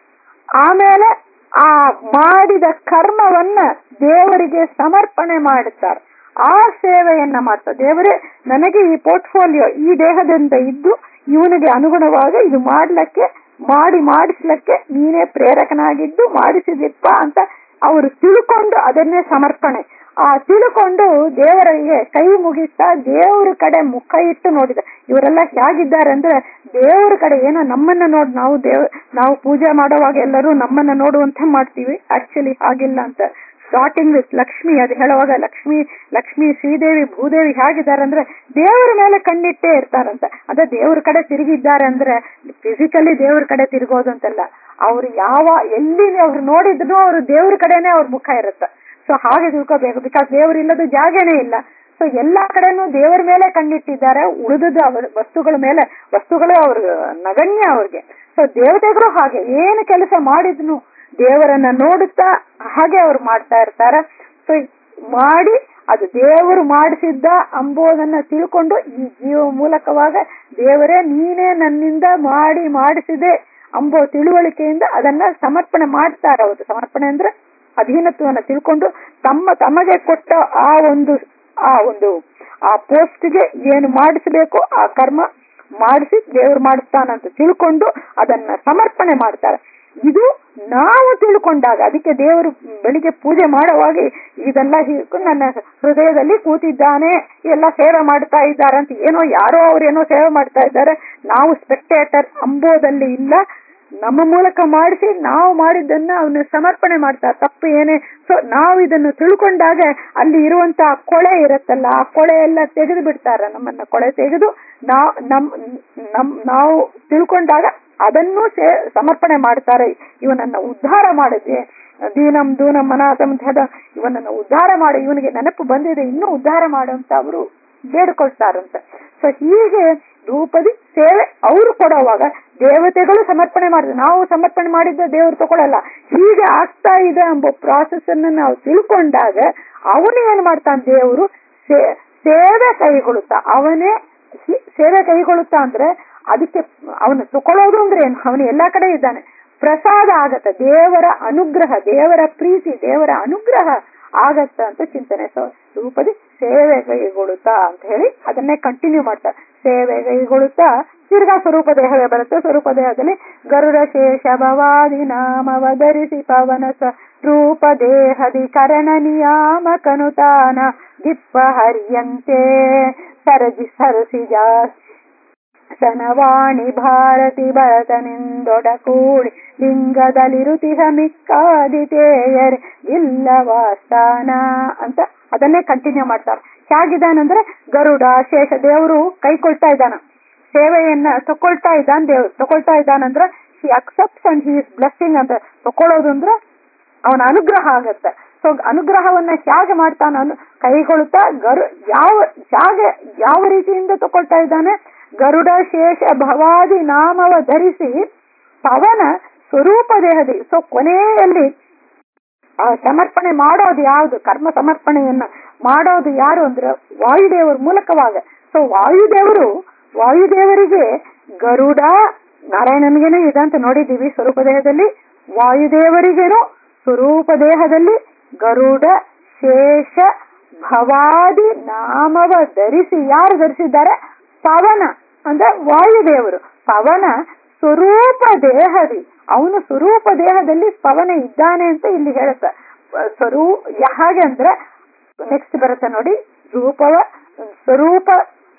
ಆಮೇಲೆ ಆ ಮಾಡಿದ ಕರ್ಮವನ್ನ ದೇವರಿಗೆ ಸಮರ್ಪಣೆ ಮಾಡುತ್ತಾರೆ ಆ ಸೇವೆಯನ್ನ ಮಾಡ್ತಾರೆ ದೇವರೇ ನನಗೆ ಈ ಪೋರ್ಟ್ಫೋಲಿಯೋ ಈ ದೇಹದಿಂದ ಇದ್ದು ಇವನಿಗೆ ಅನುಗುಣವಾಗಿ ಇದು ಮಾಡ್ಲಿಕ್ಕೆ ಮಾಡಿ ಮಾಡಿಸ್ಲಿಕ್ಕೆ ನೀನೇ ಪ್ರೇರಕನಾಗಿದ್ದು ಮಾಡಿಸಿದಿಪ್ಪ ಅಂತ ಅವರು ತಿಳ್ಕೊಂಡು ಅದನ್ನೇ ಸಮರ್ಪಣೆ ಆ ತಿಳ್ಕೊಂಡು ದೇವರಿಗೆ ಕೈ ಮುಗಿಸ್ತಾ ದೇವರ ಕಡೆ ಮುಖ ಇಟ್ಟು ನೋಡಿದ ಇವರೆಲ್ಲ ಹೇಗಿದ್ದಾರೆ ಅಂದ್ರೆ ದೇವರ ಕಡೆ ಏನೋ ನಮ್ಮನ್ನ ನೋಡಿ ನಾವು ದೇವ ನಾವು ಪೂಜೆ ಮಾಡುವಾಗ ಎಲ್ಲರೂ ನಮ್ಮನ್ನ ನೋಡುವಂತೆ ಮಾಡ್ತೀವಿ ಆಕ್ಚುಲಿ ಹಾಗಿಲ್ಲ ಅಂತ ಸ್ಟಾರ್ಟಿಂಗ್ ವಿತ್ ಲಕ್ಷ್ಮಿ ಅದು ಹೇಳುವಾಗ ಲಕ್ಷ್ಮಿ ಲಕ್ಷ್ಮಿ ಶ್ರೀದೇವಿ ಭೂದೇವಿ ಹೇಗಿದ್ದಾರೆ ಅಂದ್ರೆ ದೇವರ ಮೇಲೆ ಕಣ್ಣಿಟ್ಟೇ ಇರ್ತಾರಂತ ಅದೇ ದೇವ್ರ ಕಡೆ ತಿರುಗಿದ್ದಾರೆ ಅಂದ್ರೆ ಫಿಸಿಕಲಿ ದೇವ್ರ ಕಡೆ ತಿರುಗೋದು ಅಂತಲ್ಲ ಅವ್ರು ಯಾವ ಎಲ್ಲಿ ಅವ್ರು ನೋಡಿದ್ರು ಅವ್ರು ದೇವ್ರ ಕಡೆನೆ ಅವ್ರ ಮುಖ ಇರುತ್ತೆ ಸೊ ಹಾಗೆ ತಿಳ್ಕೋಬೇಕು ಬಿಕಾಸ್ ದೇವ್ರ ಇಲ್ಲದ ಜಾಗನೇ ಇಲ್ಲ ಸೊ ಎಲ್ಲಾ ಕಡೆನೂ ದೇವರ ಮೇಲೆ ಕಣ್ಣಿಟ್ಟಿದ್ದಾರೆ ಉಳಿದದ ಅವರ ವಸ್ತುಗಳ ಮೇಲೆ ವಸ್ತುಗಳು ಅವ್ರ ನಗಣ್ಯ ಅವ್ರಿಗೆ ಸೊ ದೇವತೆಗಳು ಹಾಗೆ ಏನು ಕೆಲಸ ಮಾಡಿದ್ನು ದೇವರನ್ನ ನೋಡುತ್ತಾ ಹಾಗೆ ಅವ್ರು ಮಾಡ್ತಾ ಇರ್ತಾರ ಸೊ ಮಾಡಿ ಅದು ದೇವರು ಮಾಡಿಸಿದ್ದ ಅಂಬೋದನ್ನ ತಿಳ್ಕೊಂಡು ಈ ಜೀವ ಮೂಲಕವಾಗ ದೇವರೇ ನೀನೇ ನನ್ನಿಂದ ಮಾಡಿ ಮಾಡಿಸಿದೆ ಅಂಬೋ ತಿಳುವಳಿಕೆಯಿಂದ ಅದನ್ನ ಸಮರ್ಪಣೆ ಮಾಡ್ತಾರೆ ಅವರು ಸಮರ್ಪಣೆ ಅಂದ್ರೆ ಅಧೀನತ್ವವನ್ನು ತಿಳ್ಕೊಂಡು ತಮ್ಮ ತಮಗೆ ಕೊಟ್ಟ ಆ ಒಂದು ಆ ಒಂದು ಆ ಪೋಸ್ಟ್ಗೆ ಏನು ಮಾಡಿಸಬೇಕು ಆ ಕರ್ಮ ಮಾಡಿಸಿ ದೇವ್ರು ಮಾಡಿಸ್ತಾನಂತ ತಿಳ್ಕೊಂಡು ಅದನ್ನ ಸಮರ್ಪಣೆ ಮಾಡ್ತಾರೆ ಇದು ನಾವು ತಿಳ್ಕೊಂಡಾಗ ಅದಕ್ಕೆ ದೇವರು ಬೆಳಿಗ್ಗೆ ಪೂಜೆ ಮಾಡುವಾಗ ಇದೆಲ್ಲ ನನ್ನ ಹೃದಯದಲ್ಲಿ ಕೂತಿದ್ದಾನೆ ಎಲ್ಲ ಸೇವೆ ಮಾಡ್ತಾ ಇದ್ದಾರೆ ಅಂತ ಏನೋ ಯಾರೋ ಅವ್ರೇನೋ ಸೇವೆ ಮಾಡ್ತಾ ಇದ್ದಾರೆ ನಾವು ಸ್ಪೆಕ್ಟೇಟರ್ ಅಂಬೋದಲ್ಲಿ ಇಲ್ಲ ನಮ್ಮ ಮೂಲಕ ಮಾಡಿಸಿ ನಾವು ಮಾಡಿದ್ದನ್ನ ಅವನು ಸಮರ್ಪಣೆ ಮಾಡ್ತಾರೆ ತಪ್ಪು ಏನೇ ಸೊ ನಾವು ಇದನ್ನು ತಿಳ್ಕೊಂಡಾಗ ಅಲ್ಲಿ ಇರುವಂತ ಕೊಳೆ ಇರುತ್ತಲ್ಲ ಆ ಕೊಳೆ ಎಲ್ಲ ತೆಗೆದು ಬಿಡ್ತಾರ ನಮ್ಮನ್ನ ಕೊಳೆ ತೆಗೆದು ನಾವು ನಮ್ ನಮ್ ನಾವು ತಿಳ್ಕೊಂಡಾಗ ಅದನ್ನು ಸೇ ಸಮರ್ಪಣೆ ಮಾಡ್ತಾರೆ ಇವನನ್ನ ಉದ್ಧಾರ ಮಾಡಿದೆ ದೀನಂ ದೂನಂ ಅನಾಥಂ ಅಂತ ಇವನನ್ನ ಉದ್ಧಾರ ಮಾಡಿ ಇವನಿಗೆ ನೆನಪು ಬಂದಿದೆ ಇನ್ನೂ ಉದ್ಧಾರ ಮಾಡುವಂತ ಅವರು ಬೇಡ್ಕೊಳ್ತಾರಂತ ಸೊ ಹೀಗೆ ರೂಪದಿ ಸೇವೆ ಅವರು ಕೊಡುವಾಗ ದೇವತೆಗಳು ಸಮರ್ಪಣೆ ಮಾಡಿದ್ರು ನಾವು ಸಮರ್ಪಣೆ ಮಾಡಿದ್ದ ದೇವರು ತಗೊಳ್ಳಲ್ಲ ಹೀಗೆ ಆಗ್ತಾ ಇದೆ ಎಂಬ ಪ್ರಾಸೆಸ್ ಅನ್ನ ನಾವು ತಿಳ್ಕೊಂಡಾಗ ಅವನು ಏನ್ ಮಾಡ್ತಾನೆ ದೇವರು ಸೇವೆ ಕೈಗೊಳ್ಳುತ್ತಾ ಅವನೇ ಸೇವೆ ಕೈಗೊಳ್ಳುತ್ತಾ ಅಂದ್ರೆ ಅದಕ್ಕೆ ಅವನು ತಗೊಳ್ಳೋದು ಅಂದ್ರೆ ಏನು ಅವನು ಎಲ್ಲಾ ಕಡೆ ಇದ್ದಾನೆ ಪ್ರಸಾದ ಆಗತ್ತ ದೇವರ ಅನುಗ್ರಹ ದೇವರ ಪ್ರೀತಿ ದೇವರ ಅನುಗ್ರಹ ಆಗತ್ತ ಅಂತ ಚಿಂತನೆ ಸೊ ರೂಪದಿ ಸೇವೆ ಕೈಗೊಳ್ಳುತ್ತಾ ಅಂತ ಹೇಳಿ ಅದನ್ನೇ ಕಂಟಿನ್ಯೂ ಮಾಡ್ತಾ ಸೇವೆ ಕೈಗೊಳ್ಳುತ್ತಾ ತಿರ್ಗಾ ಸ್ವರೂಪ ದೇಹವೇ ಬರುತ್ತೆ ಸ್ವರೂಪ ದೇಹದಲ್ಲಿ ಗರುಡ ಶೇಷ ಭವಾದಿ ನಾಮವಧರಿಸಿ ಪವನ ಸ ರೂಪ ದೇಹದಿ ಕರಣ ನಿಯಾಮಕನುತಾನ ದಿಪ್ಪ ಹರಿಯಂತೆ ಸರಜಿ ಸರಸಿ ಜಾಸ್ತಿ ಸನವಾಣಿ ಭಾರತಿ ಭರತನಿಂದೊಡಕೂಡಿ ಲಿಂಗದಲ್ಲಿರುತಿಹ ಮಿಕ್ಕಾದಿತೇಯರ್ ಇಲ್ಲವಾಸ್ತಾನ ಅಂತ ಅದನ್ನೇ ಕಂಟಿನ್ಯೂ ಮಾಡ್ತಾರೆ ಹೇಗಿದ್ದಾನಂದ್ರೆ ಗರುಡ ಶೇಷ ದೇವರು ಕೈ ಕೊಳ್ತಾ ಇದ್ದಾನ ಸೇವೆಯನ್ನ ತಕೊಳ್ತಾ ಇದ್ದಾನ ದೇವ್ರು ತಕೊಳ್ತಾ ಇದ್ದಾನಂದ್ರೆ he accepts and he is blessing ಅಂತ ತಕೊಳ್ಳೋದು ಅಂದ್ರೆ ಅವನ ಅನುಗ್ರಹ ಆಗತ್ತೆ ಸೊ ಅನುಗ್ರಹವನ್ನ ಹೇಗೆ ಮಾಡ್ತಾನ ಕೈಗೊಳ್ತಾ ಗರು ಯಾವ ಹೇಗೆ ಯಾವ ರೀತಿಯಿಂದ ತಕೊಳ್ತಾ ಇದ್ದಾನೆ ಗರುಡ ಶೇಷ ಭವಾದಿ ನಾಮವ ಧರಿಸಿ ಪವನ ಸ್ವರೂಪ ದೇಹದಿ ಸೊ ಕೊನೆಯಲ್ಲಿ ಆ ಸಮರ್ಪಣೆ ಮಾಡೋದು ಯಾವುದು ಕರ್ಮ ಸಮರ್ಪಣೆಯನ್ನ ಮಾಡೋದು ಯಾರು ಅಂದ್ರೆ ವಾಯುದೇವರ ಮೂಲಕವಾಗ ಸೊ ವಾಯುದೇವರು ವಾಯುದೇವರಿಗೆ ಗರುಡ ನಾರಾಯಣನಿಗೇನೆ ಇದೆ ಅಂತ ನೋಡಿದ್ದೀವಿ ಸ್ವರೂಪ ದೇಹದಲ್ಲಿ ವಾಯುದೇವರಿಗೇನು ಸ್ವರೂಪ ದೇಹದಲ್ಲಿ ಗರುಡ ಶೇಷ ಭವಾದಿ ನಾಮವ ಧರಿಸಿ ಯಾರು ಧರಿಸಿದ್ದಾರೆ ಪವನ ಅಂದ್ರೆ ವಾಯುದೇವರು ಪವನ ಸ್ವರೂಪ ದೇಹದಿ ಅವನು ಸ್ವರೂಪ ದೇಹದಲ್ಲಿ ಪವನ ಇದ್ದಾನೆ ಅಂತ ಇಲ್ಲಿ ಹೇಳುತ್ತೆ ಸ್ವರೂ ಹಾಗೆ ಅಂದ್ರೆ ನೆಕ್ಸ್ಟ್ ಬರುತ್ತೆ ನೋಡಿ ರೂಪವ ಸ್ವರೂಪ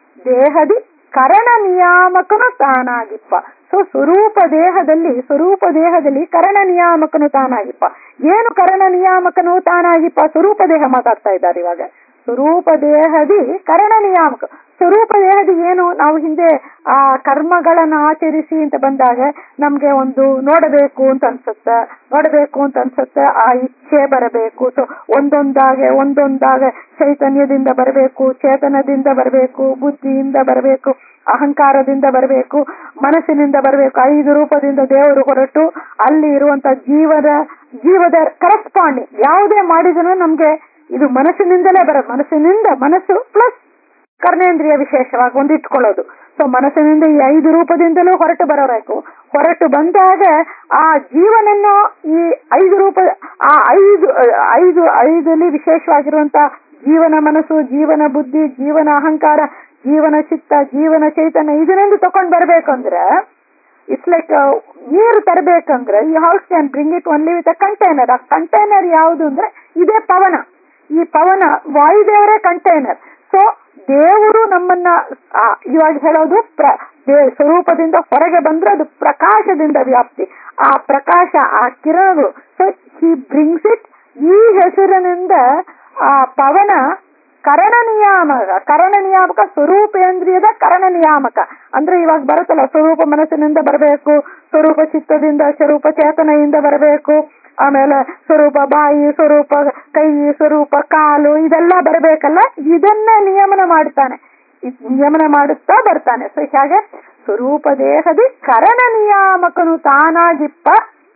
ದೇಹದಿ ಕರಣ ನಿಯಾಮಕನು ತಾನಾಗಿಪ್ಪ ಸೊ ಸ್ವರೂಪ ದೇಹದಲ್ಲಿ ಸ್ವರೂಪ ದೇಹದಲ್ಲಿ ಕರಣ ನಿಯಾಮಕನು ತಾನಾಗಿಪ್ಪ ಏನು ಕರಣ ನಿಯಾಮಕನು ತಾನಾಗಿಪ್ಪ ಸ್ವರೂಪ ದೇಹ ಮಾತಾಡ್ತಾ ಇದ್ದಾರೆ ಇವಾಗ ಸ್ವರೂಪ ದೇಹದಿ ಕರಣ ನಿಯಾಮಕ ಸ್ವರೂಪ ದೇಹದಿ ಏನು ನಾವು ಹಿಂದೆ ಆ ಕರ್ಮಗಳನ್ನ ಆಚರಿಸಿ ಅಂತ ಬಂದಾಗ ನಮ್ಗೆ ಒಂದು ನೋಡಬೇಕು ಅಂತ ಅನ್ಸುತ್ತೆ ನೋಡಬೇಕು ಅಂತ ಅನ್ಸುತ್ತೆ ಆ ಇಚ್ಛೆ ಬರಬೇಕು ಸೊ ಒಂದೊಂದಾಗೆ ಒಂದೊಂದಾಗೆ ಚೈತನ್ಯದಿಂದ ಬರಬೇಕು ಚೇತನದಿಂದ ಬರಬೇಕು ಬುದ್ಧಿಯಿಂದ ಬರಬೇಕು ಅಹಂಕಾರದಿಂದ ಬರಬೇಕು ಮನಸ್ಸಿನಿಂದ ಬರಬೇಕು ಐದು ರೂಪದಿಂದ ದೇವರು ಹೊರಟು ಅಲ್ಲಿ ಇರುವಂತ ಜೀವದ ಜೀವದ ಕರೆಸ್ಪಾಂಡಿಂಗ್ ಯಾವುದೇ ಮಾಡಿದ್ರು ನಮ್ಗೆ ಇದು ಮನಸ್ಸಿನಿಂದಲೇ ಬರೋದು ಮನಸ್ಸಿನಿಂದ ಮನಸ್ಸು ಪ್ಲಸ್ ಕರ್ಣೇಂದ್ರಿಯ ವಿಶೇಷವಾಗಿ ಒಂದಿಟ್ಕೊಳ್ಳೋದು ಸೊ ಮನಸ್ಸಿನಿಂದ ಈ ಐದು ರೂಪದಿಂದಲೂ ಹೊರಟು ಬರೋಬೇಕು ಹೊರಟು ಬಂದಾಗ ಆ ಜೀವನನ್ನು ಈ ಐದು ರೂಪ ಆ ಐದು ಐದು ಐದಲ್ಲಿ ವಿಶೇಷವಾಗಿರುವಂತ ಜೀವನ ಮನಸ್ಸು ಜೀವನ ಬುದ್ಧಿ ಜೀವನ ಅಹಂಕಾರ ಜೀವನ ಚಿತ್ತ ಜೀವನ ಚೈತನ್ಯ ಇದನ್ನೆಂದು ತಕೊಂಡ್ ಬರ್ಬೇಕಂದ್ರೆ ಇಟ್ಸ್ ಲೈಕ್ ನೀರು ತರಬೇಕಂದ್ರೆ ಈ house can bring it only with a container ಆ ಕಂಟೈನರ್ ಯಾವುದು ಅಂದ್ರೆ ಇದೇ ಪವನ ಈ ಪವನ ವಾಯುದೇವರೇ ಕಂಟೈನರ್ ಸೊ ದೇವರು ನಮ್ಮನ್ನ ಇವಾಗ ಹೇಳೋದು ಪ್ರ ಸ್ವರೂಪದಿಂದ ಹೊರಗೆ ಬಂದ್ರೆ ಅದು ಪ್ರಕಾಶದಿಂದ ವ್ಯಾಪ್ತಿ ಆ ಪ್ರಕಾಶ ಆ ಕಿರಣಗಳು ಸೊ ಹಿ ಬ್ರಿಂಗ್ಸ್ ಇಟ್ ಈ ಹೆಸರಿನಿಂದ ಆ ಪವನ ಕರಣ ನಿಯಾಮಕ ಕರಣ ನಿಯಾಮಕ ಸ್ವರೂಪೇಂದ್ರಿಯದ ಕರಣ ನಿಯಾಮಕ ಅಂದ್ರೆ ಇವಾಗ ಬರುತ್ತಲ್ಲ ಸ್ವರೂಪ ಮನಸ್ಸಿನಿಂದ ಬರಬೇಕು ಸ್ವರೂಪ ಚಿತ್ತದಿಂದ ಸ್ವರೂಪ ಚೇತನೆಯಿಂದ ಬರಬೇಕು ಆಮೇಲೆ ಸ್ವರೂಪ ಬಾಯಿ ಸ್ವರೂಪ ಕೈ ಸ್ವರೂಪ ಕಾಲು ಇದೆಲ್ಲ ಬರಬೇಕಲ್ಲ ಇದನ್ನ ನಿಯಮನ ಮಾಡ್ತಾನೆ ನಿಯಮನ ಮಾಡುತ್ತಾ ಬರ್ತಾನೆ ಸೊ ಹೇಗೆ ಸ್ವರೂಪ ದೇಹದಿ ಕರಣ ನಿಯಾಮಕನು ತಾನಾಗಿಪ್ಪ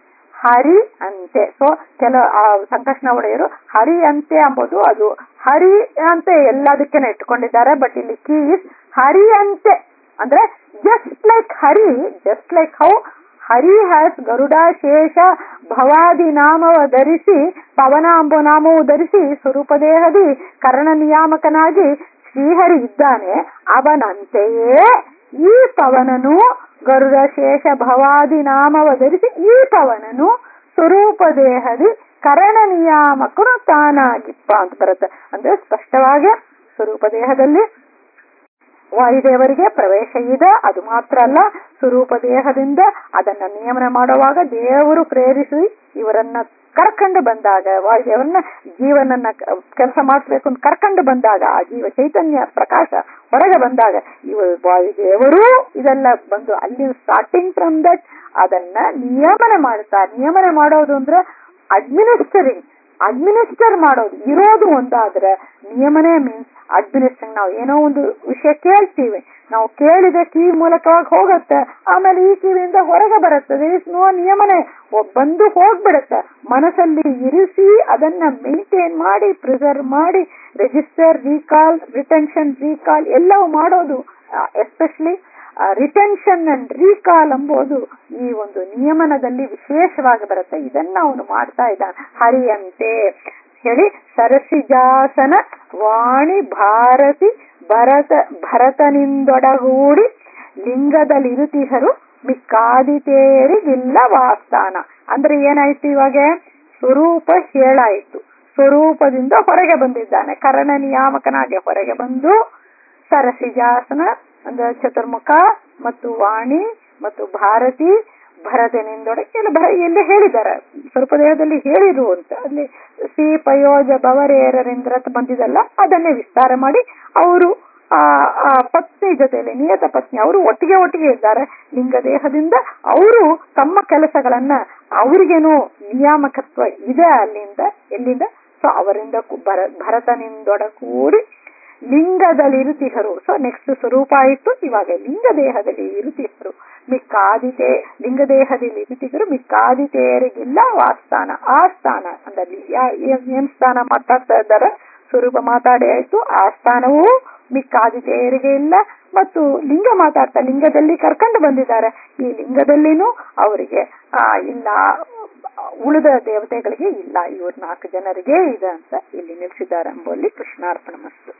ಹರಿ ಅಂತೆ ಸೊ ಕೆಲ ಸಂಕಷ್ಣ ಒಡೆಯರು ಹರಿ ಅಂತೆ ಅಂಬೋದು ಅದು ಹರಿ ಅಂತೆ ಎಲ್ಲದಕ್ಕೇನೆ ಇಟ್ಕೊಂಡಿದ್ದಾರೆ ಬಟ್ ಇಲ್ಲಿ ಕೀಸ್ ಹರಿ ಅಂತೆ ಅಂದ್ರೆ just like Hari just like how Hari has Garuda Shesha ಭವಾದಿ ನಾಮವ ಧರಿಸಿ ಪವನ ಅಂಬೋ ನಾಮವು ಧರಿಸಿ ಸ್ವರೂಪ ದೇಹದಿ ಕರ್ಣ ನಿಯಾಮಕನಾಗಿ ಶ್ರೀಹರಿ ಇದ್ದಾನೆ ಅವನಂತೆಯೇ ಈ ಪವನನು ಗರುಡ ಶೇಷ ಭವಾದಿ ನಾಮವ ಧರಿಸಿ ಈ ಪವನನು ಸ್ವರೂಪ ದೇಹದಿ ಕರಣ ನಿಯಾಮಕನು ತಾನಾಗಿಪ್ಪ ಅಂತ ಬರುತ್ತೆ ಅಂದ್ರೆ ಸ್ಪಷ್ಟವಾಗಿ ಸ್ವರೂಪ ದೇಹದಲ್ಲಿ ವಾಯುದೇವರಿಗೆ ಪ್ರವೇಶ ಇದೆ ಅದು ಮಾತ್ರ ಅಲ್ಲ ಸ್ವರೂಪ ದೇಹದಿಂದ ಅದನ್ನ ನಿಯಮನ ಮಾಡುವಾಗ ದೇವರು ಪ್ರೇರಿಸಿ ಇವರನ್ನ ಕರ್ಕೊಂಡು ಬಂದಾಗ ವಾಯುದೇವರನ್ನ ಜೀವನನ್ನ ಕೆಲಸ ಮಾಡಿಸ್ಬೇಕು ಅಂತ ಕರ್ಕೊಂಡು ಬಂದಾಗ ಆ ಜೀವ ಚೈತನ್ಯ ಪ್ರಕಾಶ ಹೊರಗೆ ಬಂದಾಗ ಇವ ವಾಯುದೇವರು ಇದೆಲ್ಲ ಬಂದು ಅಲ್ಲಿ ಸ್ಟಾರ್ಟಿಂಗ್ ಫ್ರಮ್ ದಟ್ ಅದನ್ನ ನಿಯಮನ ಮಾಡ್ತಾರೆ ನಿಯಮನ ಮಾಡೋದು ಅಂದ್ರೆ ಅಡ್ಮಿನಿಸ್ಟರಿಂಗ್ ಅಡ್ಮಿನಿಸ್ಟರ್ ಮಾಡೋದು ಇರೋದು ಒಂದಾದ್ರೆ ನಿಯಮನೇ ಮೀನ್ಸ್ ಅಡ್ಮಿನಿಸ್ಟ್ರಿಂಗ್ ನಾವು ಏನೋ ಒಂದು ವಿಷಯ ಕೇಳ್ತೀವಿ ನಾವು ಕೇಳಿದ ಕಿವಿ ಮೂಲಕವಾಗಿ ಹೋಗುತ್ತೆ ಆಮೇಲೆ ಈ ಕಿವಿಯಿಂದ ಹೊರಗೆ ಬರುತ್ತೆ ಇಸ್ ನೋ ನಿಯಮನೆ ಬಂದು ಹೋಗ್ಬಿಡುತ್ತೆ ಮನಸ್ಸಲ್ಲಿ ಇರಿಸಿ ಅದನ್ನ ಮೇಂಟೈನ್ ಮಾಡಿ ಪ್ರಿಸರ್ವ್ ಮಾಡಿ ರಿಜಿಸ್ಟರ್ ರೀಕಾಲ್ ರಿಟೆನ್ಷನ್ ರೀಕಾಲ್ ಎಲ್ಲವೂ ಮಾಡೋದು ಎಸ್ಪೆಷಲಿ ರಿಟೆನ್ಷನ್ ಅಂಡ್ ರೀಕಾಲ್ ಎಂಬುದು ಈ ಒಂದು ನಿಯಮನದಲ್ಲಿ ವಿಶೇಷವಾಗಿ ಬರುತ್ತೆ ಇದನ್ನ ಅವನು ಮಾಡ್ತಾ ಇದ್ದಾನೆ ಹರಿಯಂತೆ ಹೇಳಿ ಸರಸಿಜಾಸನ ವಾಣಿ ಭಾರತಿ ಭರತ ಭರತನಿಂದೊಡಗೂಡಿ ಲಿಂಗದಲ್ಲಿರುತಿಹರು ಮಿಕ್ಕಾದಿತೇರಿಗಿಲ್ಲ ವಾಸ್ತಾನ ಅಂದ್ರೆ ಏನಾಯ್ತು ಇವಾಗ ಸ್ವರೂಪ ಹೇಳಾಯ್ತು ಸ್ವರೂಪದಿಂದ ಹೊರಗೆ ಬಂದಿದ್ದಾನೆ ಕರ್ಣ ನಿಯಾಮಕನಾಗಿ ಹೊರಗೆ ಬಂದು ಸರಸಿಜಾಸನ ಅಂದ್ರೆ ಚತುರ್ಮುಖ ಮತ್ತು ವಾಣಿ ಮತ್ತು ಭಾರತಿ ಭರತನಿಂದೊಡೆ ಎಲ್ಲ ಭರ ಎಲ್ಲ ಹೇಳಿದ್ದಾರೆ ಸ್ವಲ್ಪ ದೇಹದಲ್ಲಿ ಹೇಳಿರು ಅಂತ ಅಲ್ಲಿ ಸಿ ಪಯೋಜ ಬವರೇರರಿಂದ ಬಂದಿದಲ್ಲ ಅದನ್ನೇ ವಿಸ್ತಾರ ಮಾಡಿ ಅವರು ಆ ಆ ಪತ್ನಿ ಜೊತೆಯಲ್ಲಿ ನಿಯತ ಪತ್ನಿ ಅವರು ಒಟ್ಟಿಗೆ ಒಟ್ಟಿಗೆ ಇದ್ದಾರೆ ಲಿಂಗ ದೇಹದಿಂದ ಅವರು ತಮ್ಮ ಕೆಲಸಗಳನ್ನ ಅವರಿಗೇನು ನಿಯಾಮಕತ್ವ ಇದೆ ಅಲ್ಲಿಂದ ಎಲ್ಲಿಂದ ಸೊ ಅವರಿಂದ ಕು- ಭರ ಭರತನಿಂದೊಡಗೂಡಿ ಲಿಂಗದಲ್ಲಿ ಇರುತಿಹರು ಸೊ ನೆಕ್ಸ್ಟ್ ಸ್ವರೂಪ ಆಯಿತು ಇವಾಗ ಲಿಂಗ ದೇಹದಲ್ಲಿ ಇರುತಿಹರು ಮಿಕ್ಕಾದಿತೆ ಲಿಂಗ ದೇಹದಲ್ಲಿ ಇರುತಿಹರು ಮಿಕ್ಕಾದಿತೆಯರಿಗಿಲ್ಲ ವಾಸ್ಥಾನ ಆ ಸ್ಥಾನ ಅಂದಲ್ಲಿ ಯಾ- ಏನ್ ಏನ್ ಸ್ಥಾನ ಮಾತಾಡ್ತಾ ಇದ್ದಾರೆ ಸ್ವರೂಪ ಮಾತಾಡಿ ಆಯ್ತು ಆ ಸ್ಥಾನವೂ ಮಿಕ್ಕಾದಿತೆಯರಿಗೆ ಇಲ್ಲ ಮತ್ತು ಲಿಂಗ ಮಾತಾಡ್ತಾ ಲಿಂಗದಲ್ಲಿ ಕರ್ಕೊಂಡು ಬಂದಿದ್ದಾರೆ ಈ ಲಿಂಗದಲ್ಲಿನೂ ಅವರಿಗೆ ಆ ಇಲ್ಲ ಉಳಿದ ದೇವತೆಗಳಿಗೆ ಇಲ್ಲ ಇವ್ರ ನಾಲ್ಕು ಜನರಿಗೆ ಇದೆ ಅಂತ ಇಲ್ಲಿ ನಿಲ್ಸಿದ್ದಾರೆ ಎಂಬಲ್ಲಿ ಕೃಷ್ಣಾರ್ಪಣ ಮಸ್ತು